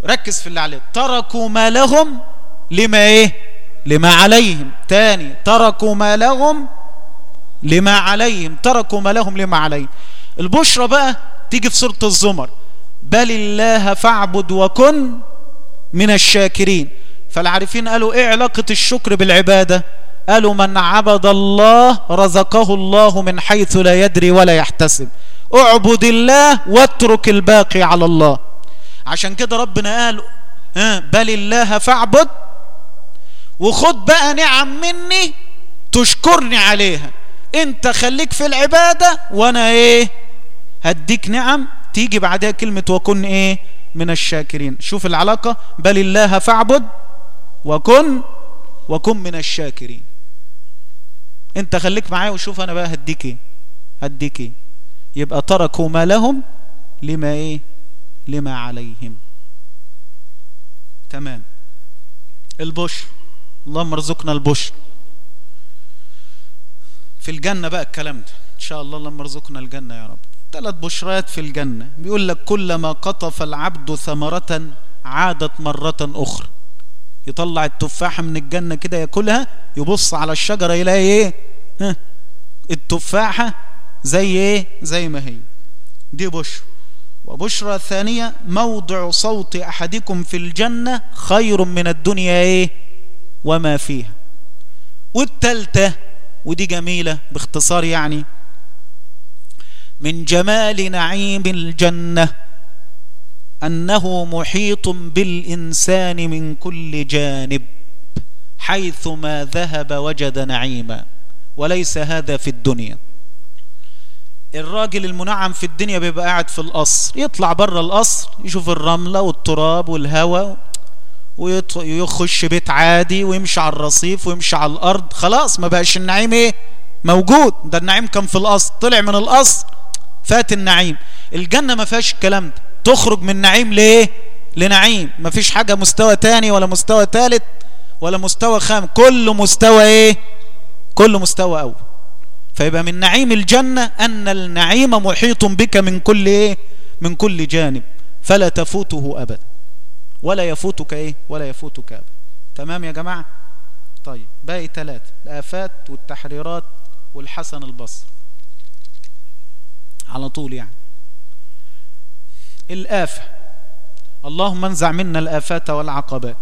ركز في اللي عليه تركوا ما لهم لما ايه لما عليهم تاني تركوا ما لهم لما عليهم تركوا ما لهم لما عليهم البشرى بقى تيجي في سورة الزمر بل الله فاعبد وكن من الشاكرين فالعارفين قالوا ايه علاقة الشكر بالعبادة قالوا من عبد الله رزقه الله من حيث لا يدري ولا يحتسب اعبد الله واترك الباقي على الله عشان كده ربنا قال ها بل الله فاعبد وخد بقى نعم مني تشكرني عليها انت خليك في العبادة وانا ايه هديك نعم تيجي بعدها كلمة وكن ايه من الشاكرين شوف العلاقة بل الله فاعبد وكن وكن من الشاكرين انت خليك معايا وشوف انا بقى هديك ايه هديك ايه يبقى تركوا ما لهم لما ايه لما عليهم تمام البشر اللهم ارزقنا البشر في الجنة بقى الكلام ده ان شاء الله اللهم ارزقنا الجنة يا رب ثلاث بشرات في الجنة بيقول لك كلما قطف العبد ثمرة عادت مرة أخرى يطلع التفاحة من الجنة كده ياكلها يبص على الشجرة يلاقي ايه ها التفاحة زي ايه زي ما هي دي بشرى وبشرى ثانية موضع صوت أحدكم في الجنة خير من الدنيا ايه وما فيها والتالتة ودي جميلة باختصار يعني من جمال نعيم الجنة أنه محيط بالإنسان من كل جانب حيث ما ذهب وجد نعيما وليس هذا في الدنيا الراجل المنعم في الدنيا بيبقى قاعد في القصر يطلع بره القصر يشوف الرملة والتراب والهواء ويخش بيت عادي ويمشي على الرصيف ويمشي على الأرض خلاص ما بقاش النعيم ايه موجود ده النعيم كان في القصر طلع من القصر فات النعيم الجنة ما فيهاش الكلام ده تخرج من نعيم ليه لنعيم ما فيش حاجة مستوى تاني ولا مستوى تالت ولا مستوى خام كل مستوى ايه كل مستوى اول فيبقى من نعيم الجنة ان النعيم محيط بك من كل ايه من كل جانب فلا تفوته ابدا ولا يفوتك ايه ولا يفوتك ابدا تمام يا جماعة طيب باقي ثلاثة الآفات والتحريرات والحسن البصري على طول يعني الآفة اللهم انزع منا الآفات والعقبات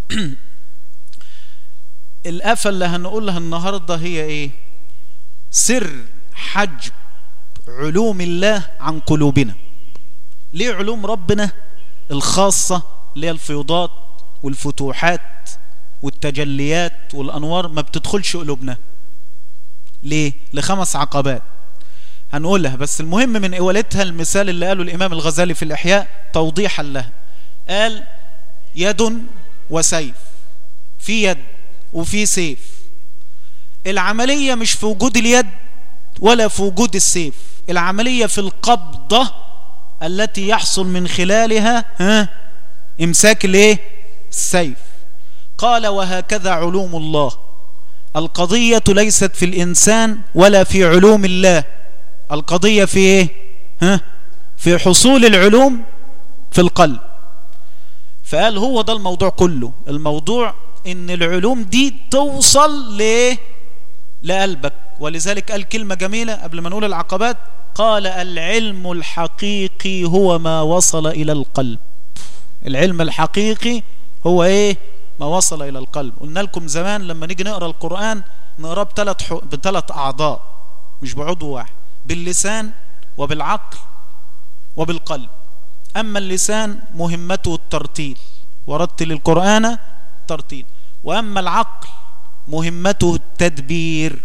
الآفة اللي هنقولها النهاردة هي ايه سر حجب علوم الله عن قلوبنا ليه علوم ربنا الخاصة اللي هي الفيضات والفتوحات والتجليات والأنوار ما بتدخلش قلوبنا ليه لخمس عقبات هنقولها بس المهم من قولتها المثال اللي قاله الإمام الغزالي في الإحياء توضيحا لها قال يد وسيف في يد وفي سيف العملية مش في وجود اليد ولا في وجود السيف العملية في القبضة التي يحصل من خلالها ها امساك الايه السيف قال وهكذا علوم الله القضية ليست في الإنسان ولا في علوم الله القضية في ايه ها في حصول العلوم في القلب فقال هو ده الموضوع كله الموضوع ان العلوم دي توصل لايه لقلبك ولذلك قال كلمة جميلة قبل ما نقول العقبات قال العلم الحقيقي هو ما وصل إلى القلب العلم الحقيقي هو ايه ما وصل إلى القلب قلنا لكم زمان لما نيجي نقرأ القرآن نقرأ بثلاث حق... بثلاث أعضاء مش بعضو واحد باللسان وبالعقل وبالقلب أما اللسان مهمته الترتيل ورتل القرآن ترتيل وأما العقل مهمته التدبير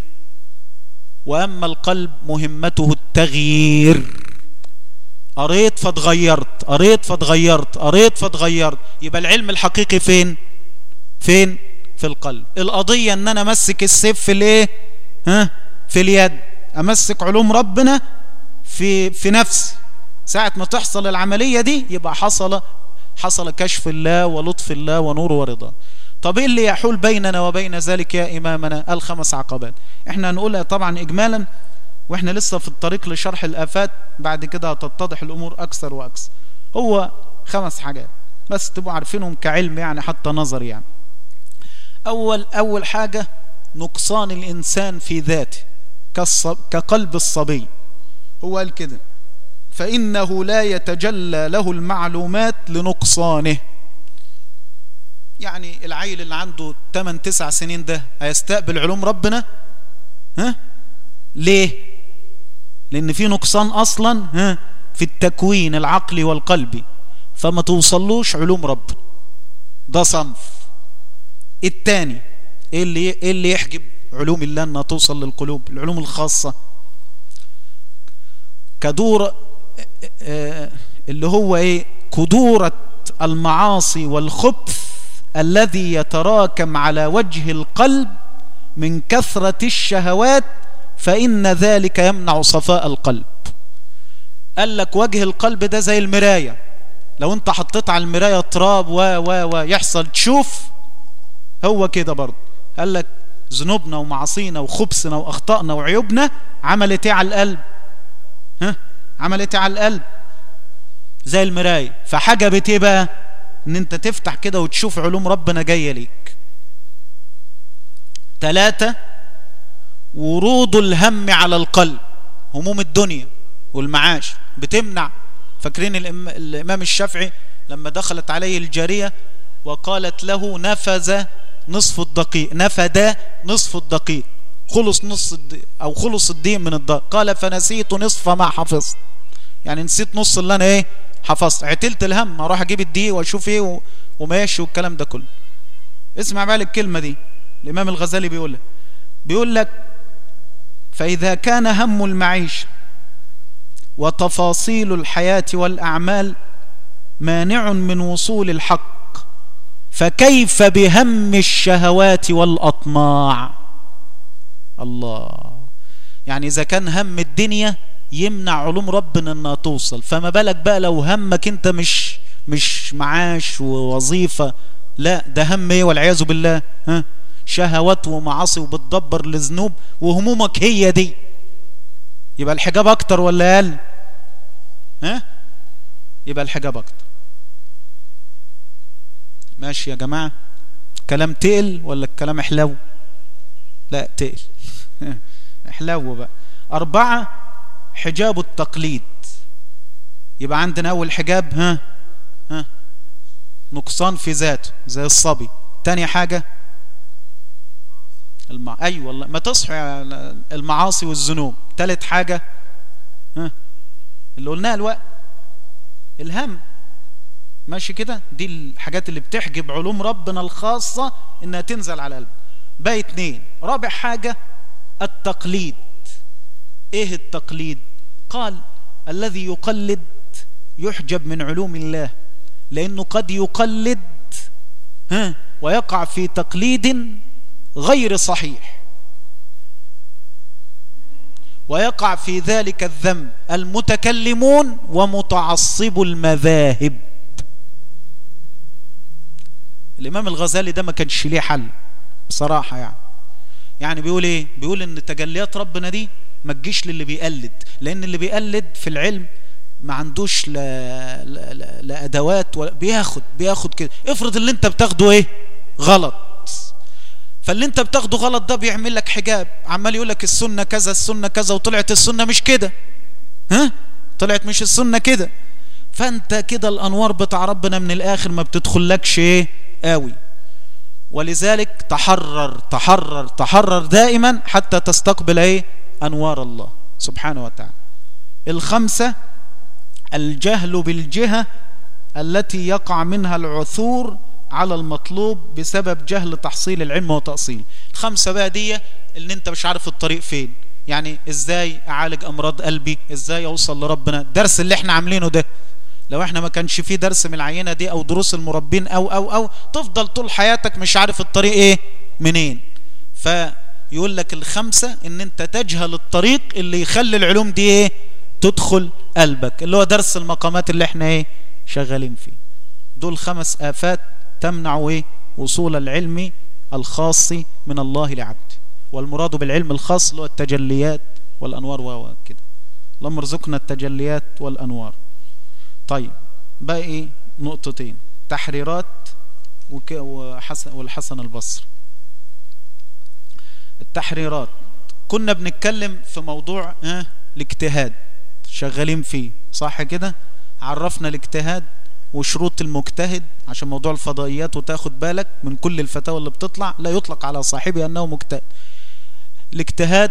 وأما القلب مهمته التغيير قريت فاتغيرت قريت فاتغيرت قريت فاتغيرت يبقى العلم الحقيقي فين فين في القلب القضية ان انا امسك السيف في الايه ها في اليد امسك علوم ربنا في في نفسي ساعة ما تحصل العملية دي يبقى حصل حصل كشف الله ولطف الله ونور ورضا طب ايه اللي يحول بيننا وبين ذلك يا امامنا الخمس عقبات احنا هنقولها طبعا اجمالا واحنا لسه في الطريق لشرح الافات بعد كده هتتضح الامور اكثر واكثر هو خمس حاجات بس تبقوا عارفينهم كعلم يعني حتى نظر يعني أول أول حاجة نقصان الإنسان في ذاته كالص- كقلب الصبي هو قال كده فإنه لا يتجلى له المعلومات لنقصانه يعني العيل اللي عنده 8 9 سنين ده هيستقبل علوم ربنا ها ليه لان في نقصان اصلا ها في التكوين العقلي والقلبي فما توصلوش علوم ربنا ده صنف التاني ايه اللي ايه اللي يحجب علوم الله انها توصل للقلوب العلوم الخاصه كدور آه، اللي هو ايه كدورة المعاصي والخبث الذي يتراكم على وجه القلب من كثرة الشهوات فإن ذلك يمنع صفاء القلب قال لك وجه القلب ده زي المراية لو انت حطيت على المراية تراب و و و يحصل تشوف هو كده برضه قال لك ذنوبنا ومعاصينا وخبثنا واخطائنا وعيوبنا عملت ايه على القلب ها عملت ايه على القلب زي المرايه فحجبت ايه بقى ان انت تفتح كده وتشوف علوم ربنا جايه ليك ثلاثة ورود الهم على القلب هموم الدنيا والمعاش بتمنع فاكرين الإم... الإمام الشافعي لما دخلت عليه الجارية وقالت له نفذ نصف الدقيق نفد نصف الدقيق خلص نص الد... أو خلص الدين من الدقيق قال فنسيت نصف ما حفظت يعني نسيت نص اللي أنا إيه حفظت عتلت الهم أروح أجيب الدقيق وأشوف إيه و... وماشي والكلام ده كله اسمع بقى الكلمة دي الإمام الغزالي بيقولها بيقول لك فإذا كان هم المعيشة وتفاصيل الحياة والأعمال مانع من وصول الحق فكيف بهم الشهوات والأطماع الله يعني إذا كان هم الدنيا يمنع علوم ربنا انها توصل فما بالك بقى لو همك انت مش مش معاش ووظيفة لا ده هم ايه والعياذ بالله ها شهوات ومعاصي وبتدبر لذنوب وهمومك هي دي يبقى الحجاب اكتر ولا اقل ها يبقى الحجاب اكتر ماشي يا جماعه كلام تقل ولا الكلام حلو لا تقل حلو بقى أربعة حجاب التقليد يبقى عندنا أول حجاب ها ها نقصان في ذاته زي الصبي تاني حاجة المع... أيوة والله ما تصحى المعاصي والذنوب تالت حاجة ها اللي قلناها الوقت الهم ماشي كده دي الحاجات اللي بتحجب علوم ربنا الخاصة انها تنزل على قلبك باقي اتنين رابع حاجة التقليد ايه التقليد قال الذي يقلد يحجب من علوم الله لانه قد يقلد ها ويقع في تقليد غير صحيح ويقع في ذلك الذنب المتكلمون ومتعصب المذاهب الامام الغزالي ده ما كانش ليه حل بصراحه يعني يعني بيقول ايه بيقول ان تجليات ربنا دي ما تجيش للي بيقلد لان اللي بيقلد في العلم ما عندوش لا, لا, لا, لا ادوات ولا بياخد بياخد كده افرض اللي انت بتاخده ايه غلط فاللي انت بتاخده غلط ده بيعمل لك حجاب عمال يقول لك السنه كذا السنه كذا وطلعت السنه مش كده ها طلعت مش السنه كده فانت كده الانوار بتاع ربنا من الاخر ما بتدخلكش ايه قوي ولذلك تحرر تحرر تحرر دائما حتى تستقبل ايه انوار الله سبحانه وتعالى الخمسه الجهل بالجهه التي يقع منها العثور على المطلوب بسبب جهل تحصيل العلم وتأصيل الخمسة بقى دي اللي انت مش عارف الطريق فين يعني ازاي اعالج امراض قلبي ازاي اوصل لربنا الدرس اللي احنا عاملينه ده لو احنا ما كانش فيه درس من العينة دي او دروس المربين او او او تفضل طول حياتك مش عارف الطريق ايه منين فيقول لك الخمسة ان انت تجهل الطريق اللي يخلي العلوم دي ايه تدخل قلبك اللي هو درس المقامات اللي احنا ايه شغالين فيه دول خمس آفات تمنع ايه وصول العلم الخاص من الله لعبده والمراد بالعلم الخاص اللي هو التجليات والانوار وكده اللهم ارزقنا التجليات والانوار طيب باقي نقطتين تحريرات وك- وحسن والحسن البصري التحريرات كنا بنتكلم في موضوع ها الاجتهاد شغالين فيه صح كده عرفنا الاجتهاد وشروط المجتهد عشان موضوع الفضائيات وتاخد بالك من كل الفتاوى اللي بتطلع لا يطلق على صاحبه انه مجتهد الاجتهاد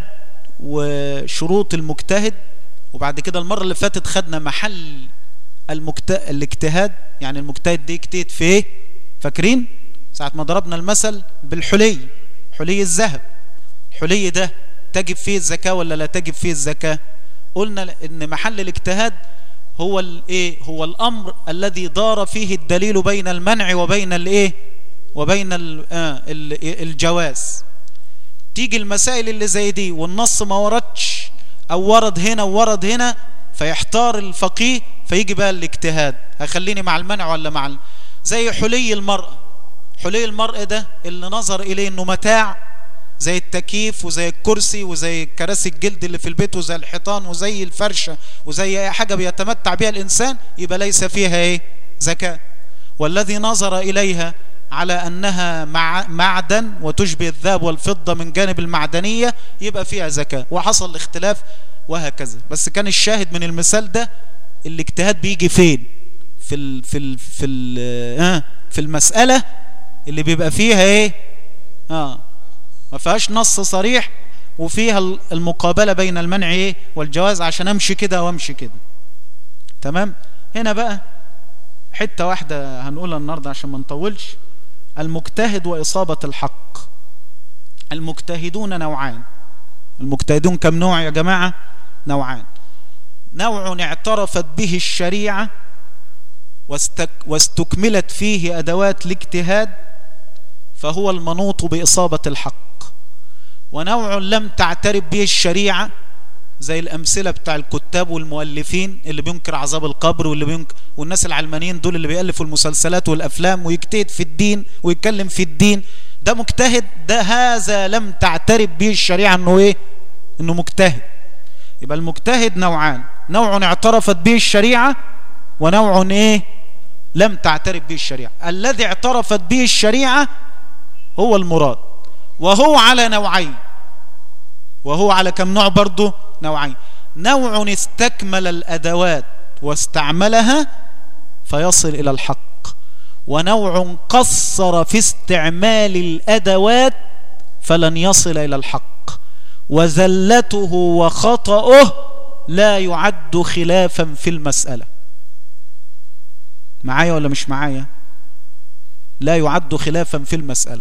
وشروط المجتهد وبعد كده المرة اللي فاتت خدنا محل المجت... الاجتهاد يعني المجتهد دي اجتهد في ايه فاكرين ساعة ما ضربنا المثل بالحلي حلي الذهب الحلي ده تجب فيه الزكاة ولا لا تجب فيه الزكاة قلنا ان محل الاجتهاد هو الايه هو الامر الذي دار فيه الدليل بين المنع وبين الايه وبين ال... آه ال- الجواز تيجي المسائل اللي زي دي والنص ما وردش او ورد هنا وورد هنا فيحتار الفقيه فيجي بقى الاجتهاد هخليني مع المنع ولا مع ال... زي حلي المرأة حلي المرأة ده اللي نظر اليه انه متاع زي التكييف وزي الكرسي وزي كراسي الجلد اللي في البيت وزي الحيطان وزي الفرشة وزي اي حاجة بيتمتع بها الانسان يبقى ليس فيها ايه زكاة والذي نظر اليها على انها مع معدن وتشبه الذهب والفضة من جانب المعدنية يبقى فيها زكاة وحصل اختلاف وهكذا بس كان الشاهد من المثال ده الاجتهاد بيجي فين في ال في ال في ال آه في المسألة اللي بيبقى فيها ايه اه ما فيهاش نص صريح وفيها ال- المقابلة بين المنع ايه والجواز عشان امشي كده وامشي كده تمام هنا بقى حتة واحدة هنقولها النهاردة عشان ما نطولش المجتهد وإصابة الحق المجتهدون نوعان المجتهدون كم نوع يا جماعة نوعان نوع اعترفت به الشريعة واستك واستكملت فيه أدوات الاجتهاد فهو المنوط بإصابة الحق ونوع لم تعترف به الشريعة زي الأمثلة بتاع الكتاب والمؤلفين اللي بينكر عذاب القبر واللي بينكر والناس العلمانيين دول اللي بيألفوا المسلسلات والأفلام ويجتهد في الدين ويتكلم في الدين ده مجتهد ده هذا لم تعترف به الشريعة انه ايه انه مجتهد يبقى المجتهد نوعان نوع اعترفت به الشريعة ونوع ايه لم تعترف به الشريعة الذي اعترفت به الشريعة هو المراد وهو على نوعين وهو على كم نوع برضه نوعين نوع استكمل الأدوات واستعملها فيصل إلى الحق ونوع قصر في استعمال الأدوات فلن يصل إلى الحق وزلته وخطأه لا يعد خلافا في المسألة معايا ولا مش معايا لا يعد خلافا في المسألة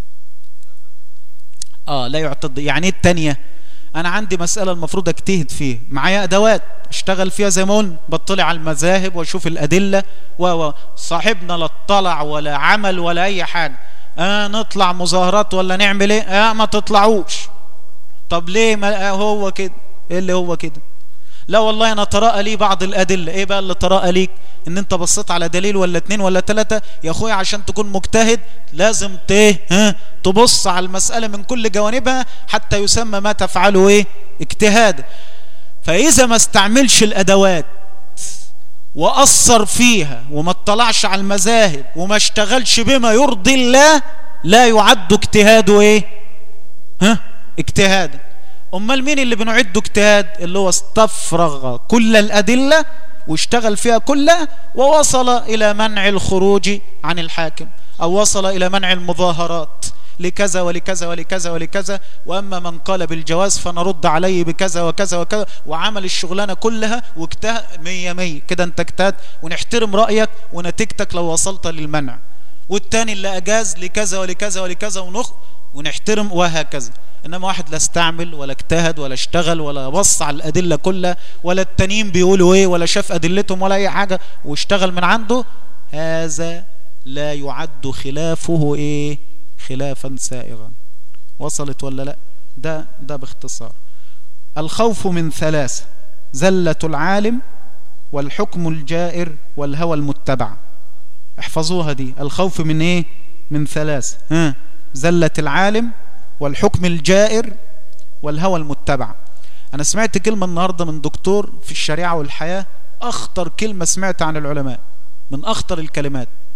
اه لا يعتد يعني ايه التانية انا عندي مسألة المفروض اجتهد فيه معايا ادوات اشتغل فيها زي ما قلنا بطلع على المذاهب واشوف الادلة وصاحبنا لا اطلع ولا عمل ولا اي حاجة اه نطلع مظاهرات ولا نعمل ايه اه ما تطلعوش طب ليه ما آه هو كده ايه اللي هو كده لا والله انا تراءى لي بعض الادله ايه بقى اللي تراءى ليك ان انت بصيت على دليل ولا اتنين ولا تلاتة يا اخويا عشان تكون مجتهد لازم ت ها تبص على المساله من كل جوانبها حتى يسمى ما تفعله ايه اجتهاد فاذا ما استعملش الادوات واثر فيها وما اطلعش على المذاهب وما اشتغلش بما يرضي الله لا يعد اجتهاده ايه ها اجتهادا امال مين اللي بنعده اجتهاد اللي هو استفرغ كل الادله واشتغل فيها كلها ووصل الى منع الخروج عن الحاكم او وصل الى منع المظاهرات لكذا ولكذا ولكذا ولكذا واما من قال بالجواز فنرد عليه بكذا وكذا وكذا وعمل الشغلانه كلها واجتهد مية مية كده انت اجتهد ونحترم رايك ونتيجتك لو وصلت للمنع والتاني اللي اجاز لكذا ولكذا ولكذا ونخ ونحترم وهكذا انما واحد لا استعمل ولا اجتهد ولا اشتغل ولا بص على الادله كلها ولا التانيين بيقولوا ايه ولا شاف ادلتهم ولا اي حاجه واشتغل من عنده هذا لا يعد خلافه ايه خلافا سائغا وصلت ولا لا ده ده باختصار الخوف من ثلاثه زله العالم والحكم الجائر والهوى المتبع احفظوها دي الخوف من ايه من ثلاثه ها زله العالم والحكم الجائر والهوى المتبع أنا سمعت كلمة النهاردة من دكتور في الشريعة والحياة أخطر كلمة سمعت عن العلماء من أخطر الكلمات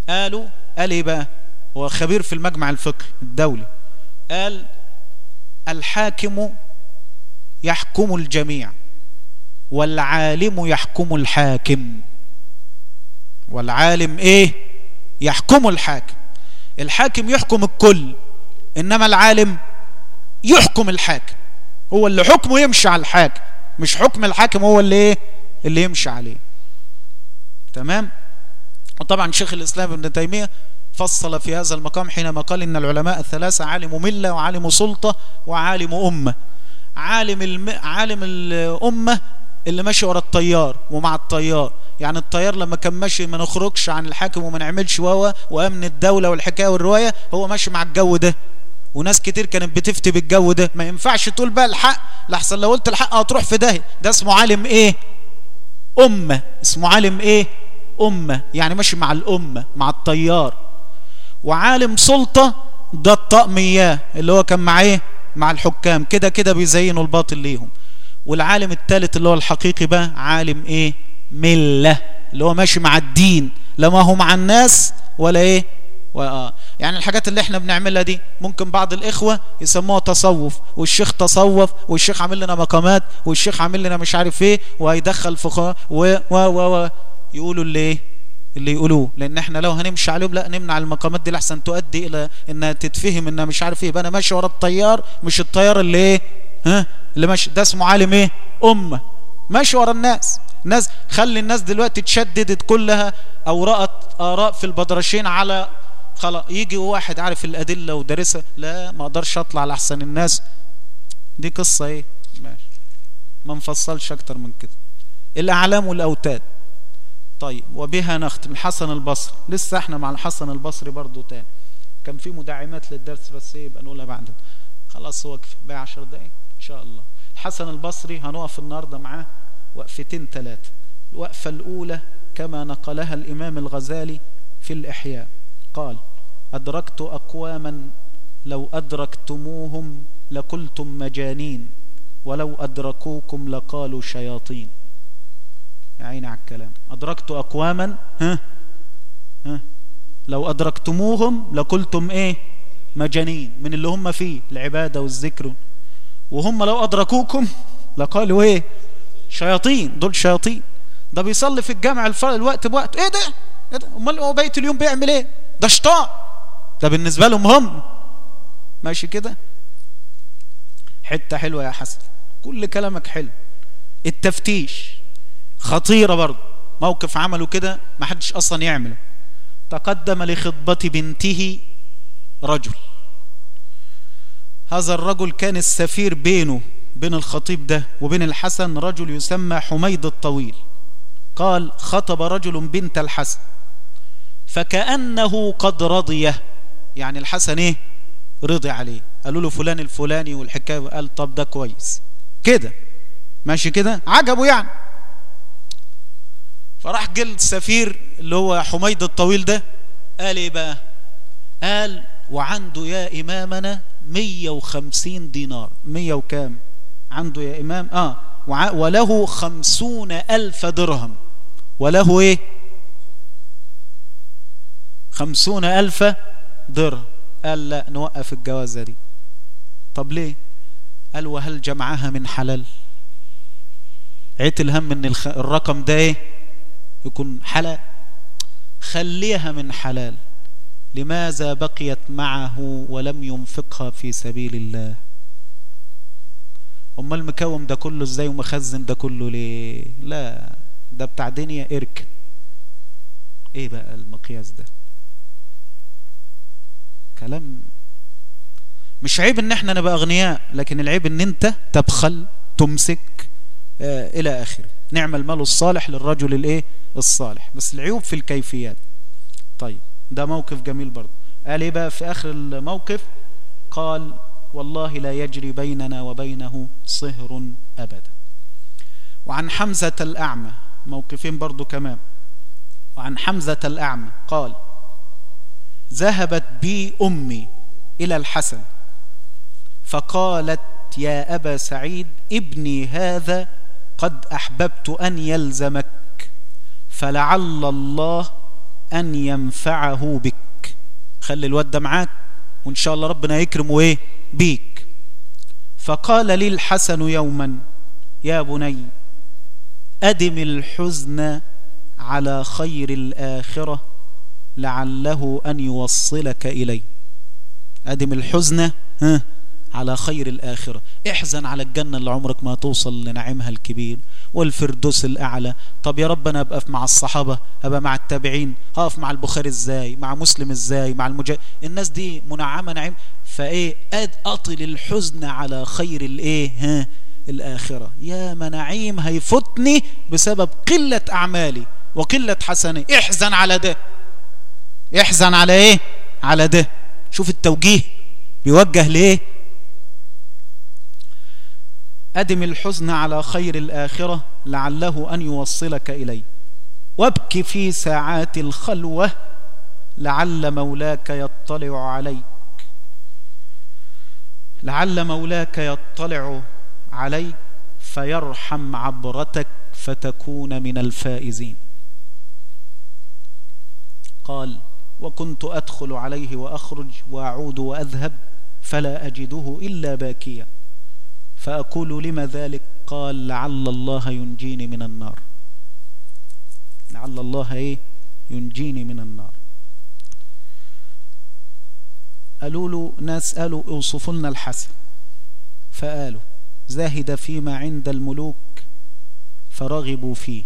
قالوا قال ايه بقى هو خبير في المجمع الفقهي الدولي قال الحاكم يحكم الجميع والعالم يحكم الحاكم والعالم ايه يحكم الحاكم الحاكم يحكم الكل انما العالم يحكم الحاكم هو اللي حكمه يمشي على الحاكم مش حكم الحاكم هو اللي ايه اللي يمشي عليه تمام وطبعا شيخ الاسلام ابن تيميه فصل في هذا المقام حينما قال ان العلماء الثلاثه عالم مله وعالم سلطه وعالم امه عالم الم... عالم الامه اللي ماشي ورا الطيار ومع الطيار يعني الطيار لما كان ماشي ما نخرجش عن الحاكم وما نعملش وهو وامن الدوله والحكايه والروايه هو ماشي مع الجو ده وناس كتير كانت بتفتي بالجو ده ما ينفعش تقول بقى الحق لحسن لو قلت الحق هتروح في داهيه ده اسمه عالم ايه امه اسمه عالم ايه امه يعني ماشي مع الامه مع الطيار وعالم سلطه ده الطقم اياه اللي هو كان مع ايه مع الحكام كده كده بيزينوا الباطل ليهم والعالم الثالث اللي هو الحقيقي بقى عالم ايه مله اللي هو ماشي مع الدين لا ما هو مع الناس ولا ايه وآه. يعني الحاجات اللي احنا بنعملها دي ممكن بعض الاخوه يسموها تصوف والشيخ تصوف والشيخ عامل لنا مقامات والشيخ عامل لنا مش عارف ايه وهيدخل فخ و و و, و يقولوا اللي ايه اللي يقولوه لان احنا لو هنمشي عليهم لا نمنع المقامات دي لحسن تؤدي الى انها تتفهم انها مش عارف ايه يبقى انا ماشي ورا الطيار مش الطيار اللي ايه ها اللي ماشي ده اسمه عالم ايه امه ماشي ورا الناس الناس خلي الناس دلوقتي تشددت كلها او رأت اراء في البدرشين على خلاص يجي واحد عارف الادله ودارسها لا ما اقدرش اطلع على احسن الناس دي قصه ايه ماشي ما نفصلش اكتر من كده الاعلام والاوتاد طيب وبها نختم الحسن البصري لسه احنا مع الحسن البصري برضو تاني كان في مدعمات للدرس بس ايه يبقى نقولها بعدين خلاص هو كفايه بقى 10 دقايق ان شاء الله الحسن البصري هنقف النهارده معاه وقفتين ثلاثه الوقفه الاولى كما نقلها الامام الغزالي في الاحياء قال ادركت اقواما لو ادركتموهم لقلتم مجانين ولو ادركوكم لقالوا شياطين يا عيني على الكلام أدركت أقواما ها ها لو أدركتموهم لقلتم إيه مجانين من اللي هم فيه العبادة والذكر وهم لو أدركوكم لقالوا إيه شياطين دول شياطين ده بيصلي في الجامع الفرق الوقت بوقت إيه ده إيه ده أمال هو بيت اليوم بيعمل إيه ده شيطان ده بالنسبة لهم هم ماشي كده حتة حلوة يا حسن كل كلامك حلو التفتيش خطيرة برضه موقف عمله كده ما حدش أصلا يعمله تقدم لخطبة بنته رجل هذا الرجل كان السفير بينه بين الخطيب ده وبين الحسن رجل يسمى حميد الطويل قال خطب رجل بنت الحسن فكأنه قد رضي يعني الحسن ايه رضي عليه قالوا له فلان الفلاني والحكايه قال طب ده كويس كده ماشي كده عجبه يعني فراح جه السفير اللي هو حميد الطويل ده قال ايه بقى قال وعنده يا إمامنا مية وخمسين دينار مية وكام عنده يا إمام آه وع- وله خمسون ألف درهم وله إيه خمسون ألف درهم قال لا نوقف الجوازة دي طب ليه قال وهل جمعها من حلال عيت الهم ان الخ... الرقم ده ايه يكون حلال خليها من حلال لماذا بقيت معه ولم ينفقها في سبيل الله امال مكوم ده كله ازاي ومخزن ده كله ليه لا ده بتاع دنيا اركن ايه بقى المقياس ده كلام مش عيب ان احنا نبقى اغنياء لكن العيب ان انت تبخل تمسك آه الى اخره نعم المال الصالح للرجل الايه الصالح بس العيوب في الكيفيات طيب ده موقف جميل برضه قال ايه بقى في اخر الموقف قال والله لا يجري بيننا وبينه صهر ابدا وعن حمزة الاعمى موقفين برضه كمان وعن حمزة الاعمى قال ذهبت بي امي الى الحسن فقالت يا ابا سعيد ابني هذا قد احببت ان يلزمك فلعل الله أن ينفعه بك خلي الواد ده معاك وإن شاء الله ربنا يكرمه إيه بيك فقال لي الحسن يوما يا بني أدم الحزن على خير الآخرة لعله أن يوصلك إلي أدم الحزن ها على خير الآخرة احزن على الجنة اللي عمرك ما توصل لنعيمها الكبير والفردوس الأعلى طب يا رب أنا أبقى مع الصحابة أبقى مع التابعين هقف مع البخاري إزاي مع مسلم إزاي مع المجاهد الناس دي منعمة نعيم فإيه أد أطل الحزن على خير الإيه ها الآخرة يا منعيم هيفوتني بسبب قلة أعمالي وقلة حسني احزن على ده احزن على ايه على ده شوف التوجيه بيوجه ليه أدم الحزن على خير الآخرة لعله أن يوصلك إليه وابك في ساعات الخلوة لعل مولاك يطلع عليك لعل مولاك يطلع عليك فيرحم عبرتك فتكون من الفائزين قال وكنت أدخل عليه وأخرج وأعود وأذهب فلا أجده إلا باكيا فأقول لم ذلك قال لعل الله ينجيني من النار لعل الله إيه ينجيني من النار قالوا له ناس قالوا اوصفوا لنا الحسن فقالوا زاهد فيما عند الملوك فرغبوا فيه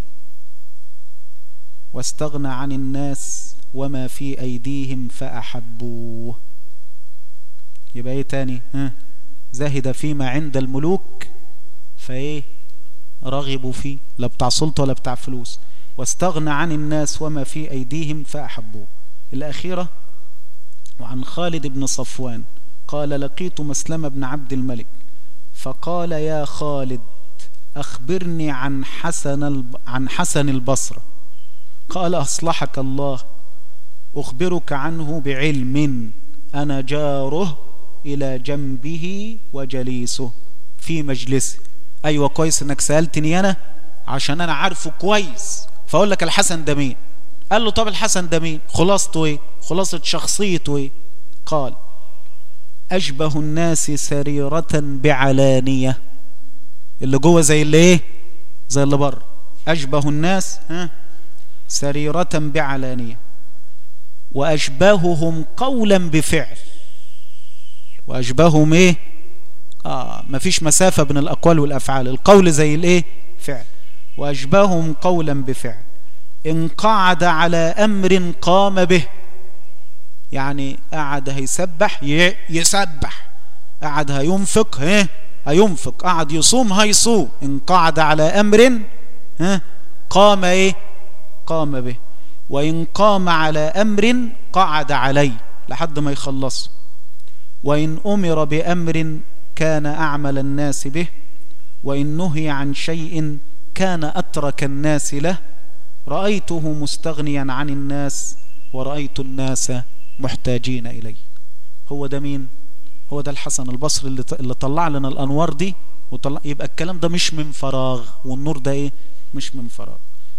واستغنى عن الناس وما في أيديهم فأحبوه يبقى ايه تاني ها زاهد فيما عند الملوك فايه رغبوا فيه لا بتاع سلطة ولا بتاع فلوس واستغنى عن الناس وما في أيديهم فأحبوه الأخيرة وعن خالد بن صفوان قال لقيت مسلم بن عبد الملك فقال يا خالد أخبرني عن حسن الب... عن حسن البصرة قال أصلحك الله أخبرك عنه بعلم أنا جاره إلى جنبه وجليسه في مجلسه أيوة كويس إنك سألتني أنا عشان أنا عارفه كويس فأقول لك الحسن ده مين قال له طب الحسن ده مين خلاصته إيه خلاصة شخصيته إيه قال أشبه الناس سريرة بعلانية اللي جوه زي اللي إيه زي اللي بره أشبه الناس ها سريرة بعلانية وأشباههم قولا بفعل وأشباههم إيه آه مفيش مسافة بين الأقوال والأفعال القول زي الإيه فعل وأشباههم قولا بفعل إن قعد على أمر قام به يعني قعد هيسبح يسبح قعد هينفق ها هينفق قعد يصوم هيصوم إن قعد على أمر ها قام إيه قام به وإن قام على أمر قعد عليه لحد ما يخلص وإن أمر بأمر كان أعمل الناس به وإن نهي عن شيء كان أترك الناس له رأيته مستغنيا عن الناس ورأيت الناس محتاجين إليه هو ده مين هو ده الحسن البصري اللي, اللي طلع لنا الأنوار دي وطلع يبقى الكلام ده مش من فراغ والنور ده ايه مش من فراغ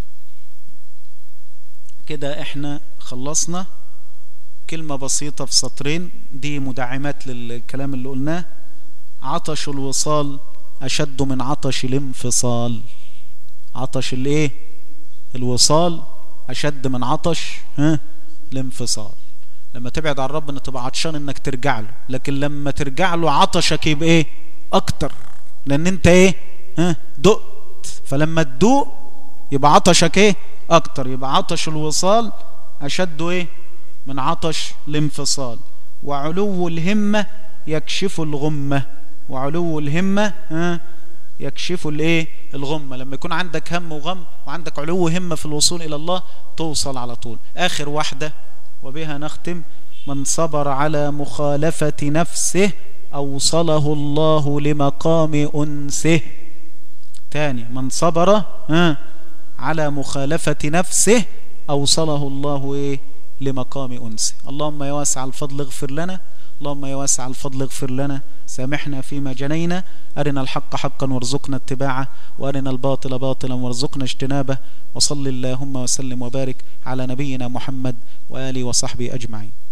كده احنا خلصنا كلمة بسيطة في سطرين دي مدعمات للكلام اللي قلناه عطش الوصال أشد من عطش الانفصال عطش الايه الوصال أشد من عطش ها الانفصال لما تبعد عن ربنا تبقى عطشان انك ترجع له لكن لما ترجع له عطشك يبقى ايه اكتر لان انت ايه ها دقت فلما تدوق يبقى عطشك ايه اكتر يبقى عطش الوصال اشد ايه من عطش الانفصال وعلو الهمة يكشف الغمة وعلو الهمة ها يكشف الايه الغمة لما يكون عندك هم وغم وعندك علو همة في الوصول الى الله توصل على طول اخر واحدة وبها نختم من صبر على مخالفة نفسه أوصله الله لمقام أنسه تاني من صبر ها على مخالفة نفسه أوصله الله إيه لمقام أنسه اللهم يا واسع الفضل اغفر لنا اللهم يا واسع الفضل اغفر لنا سامحنا فيما جنينا أرنا الحق حقا وارزقنا اتباعه وأرنا الباطل باطلا وارزقنا اجتنابه وصل اللهم وسلم وبارك على نبينا محمد وآله وصحبه أجمعين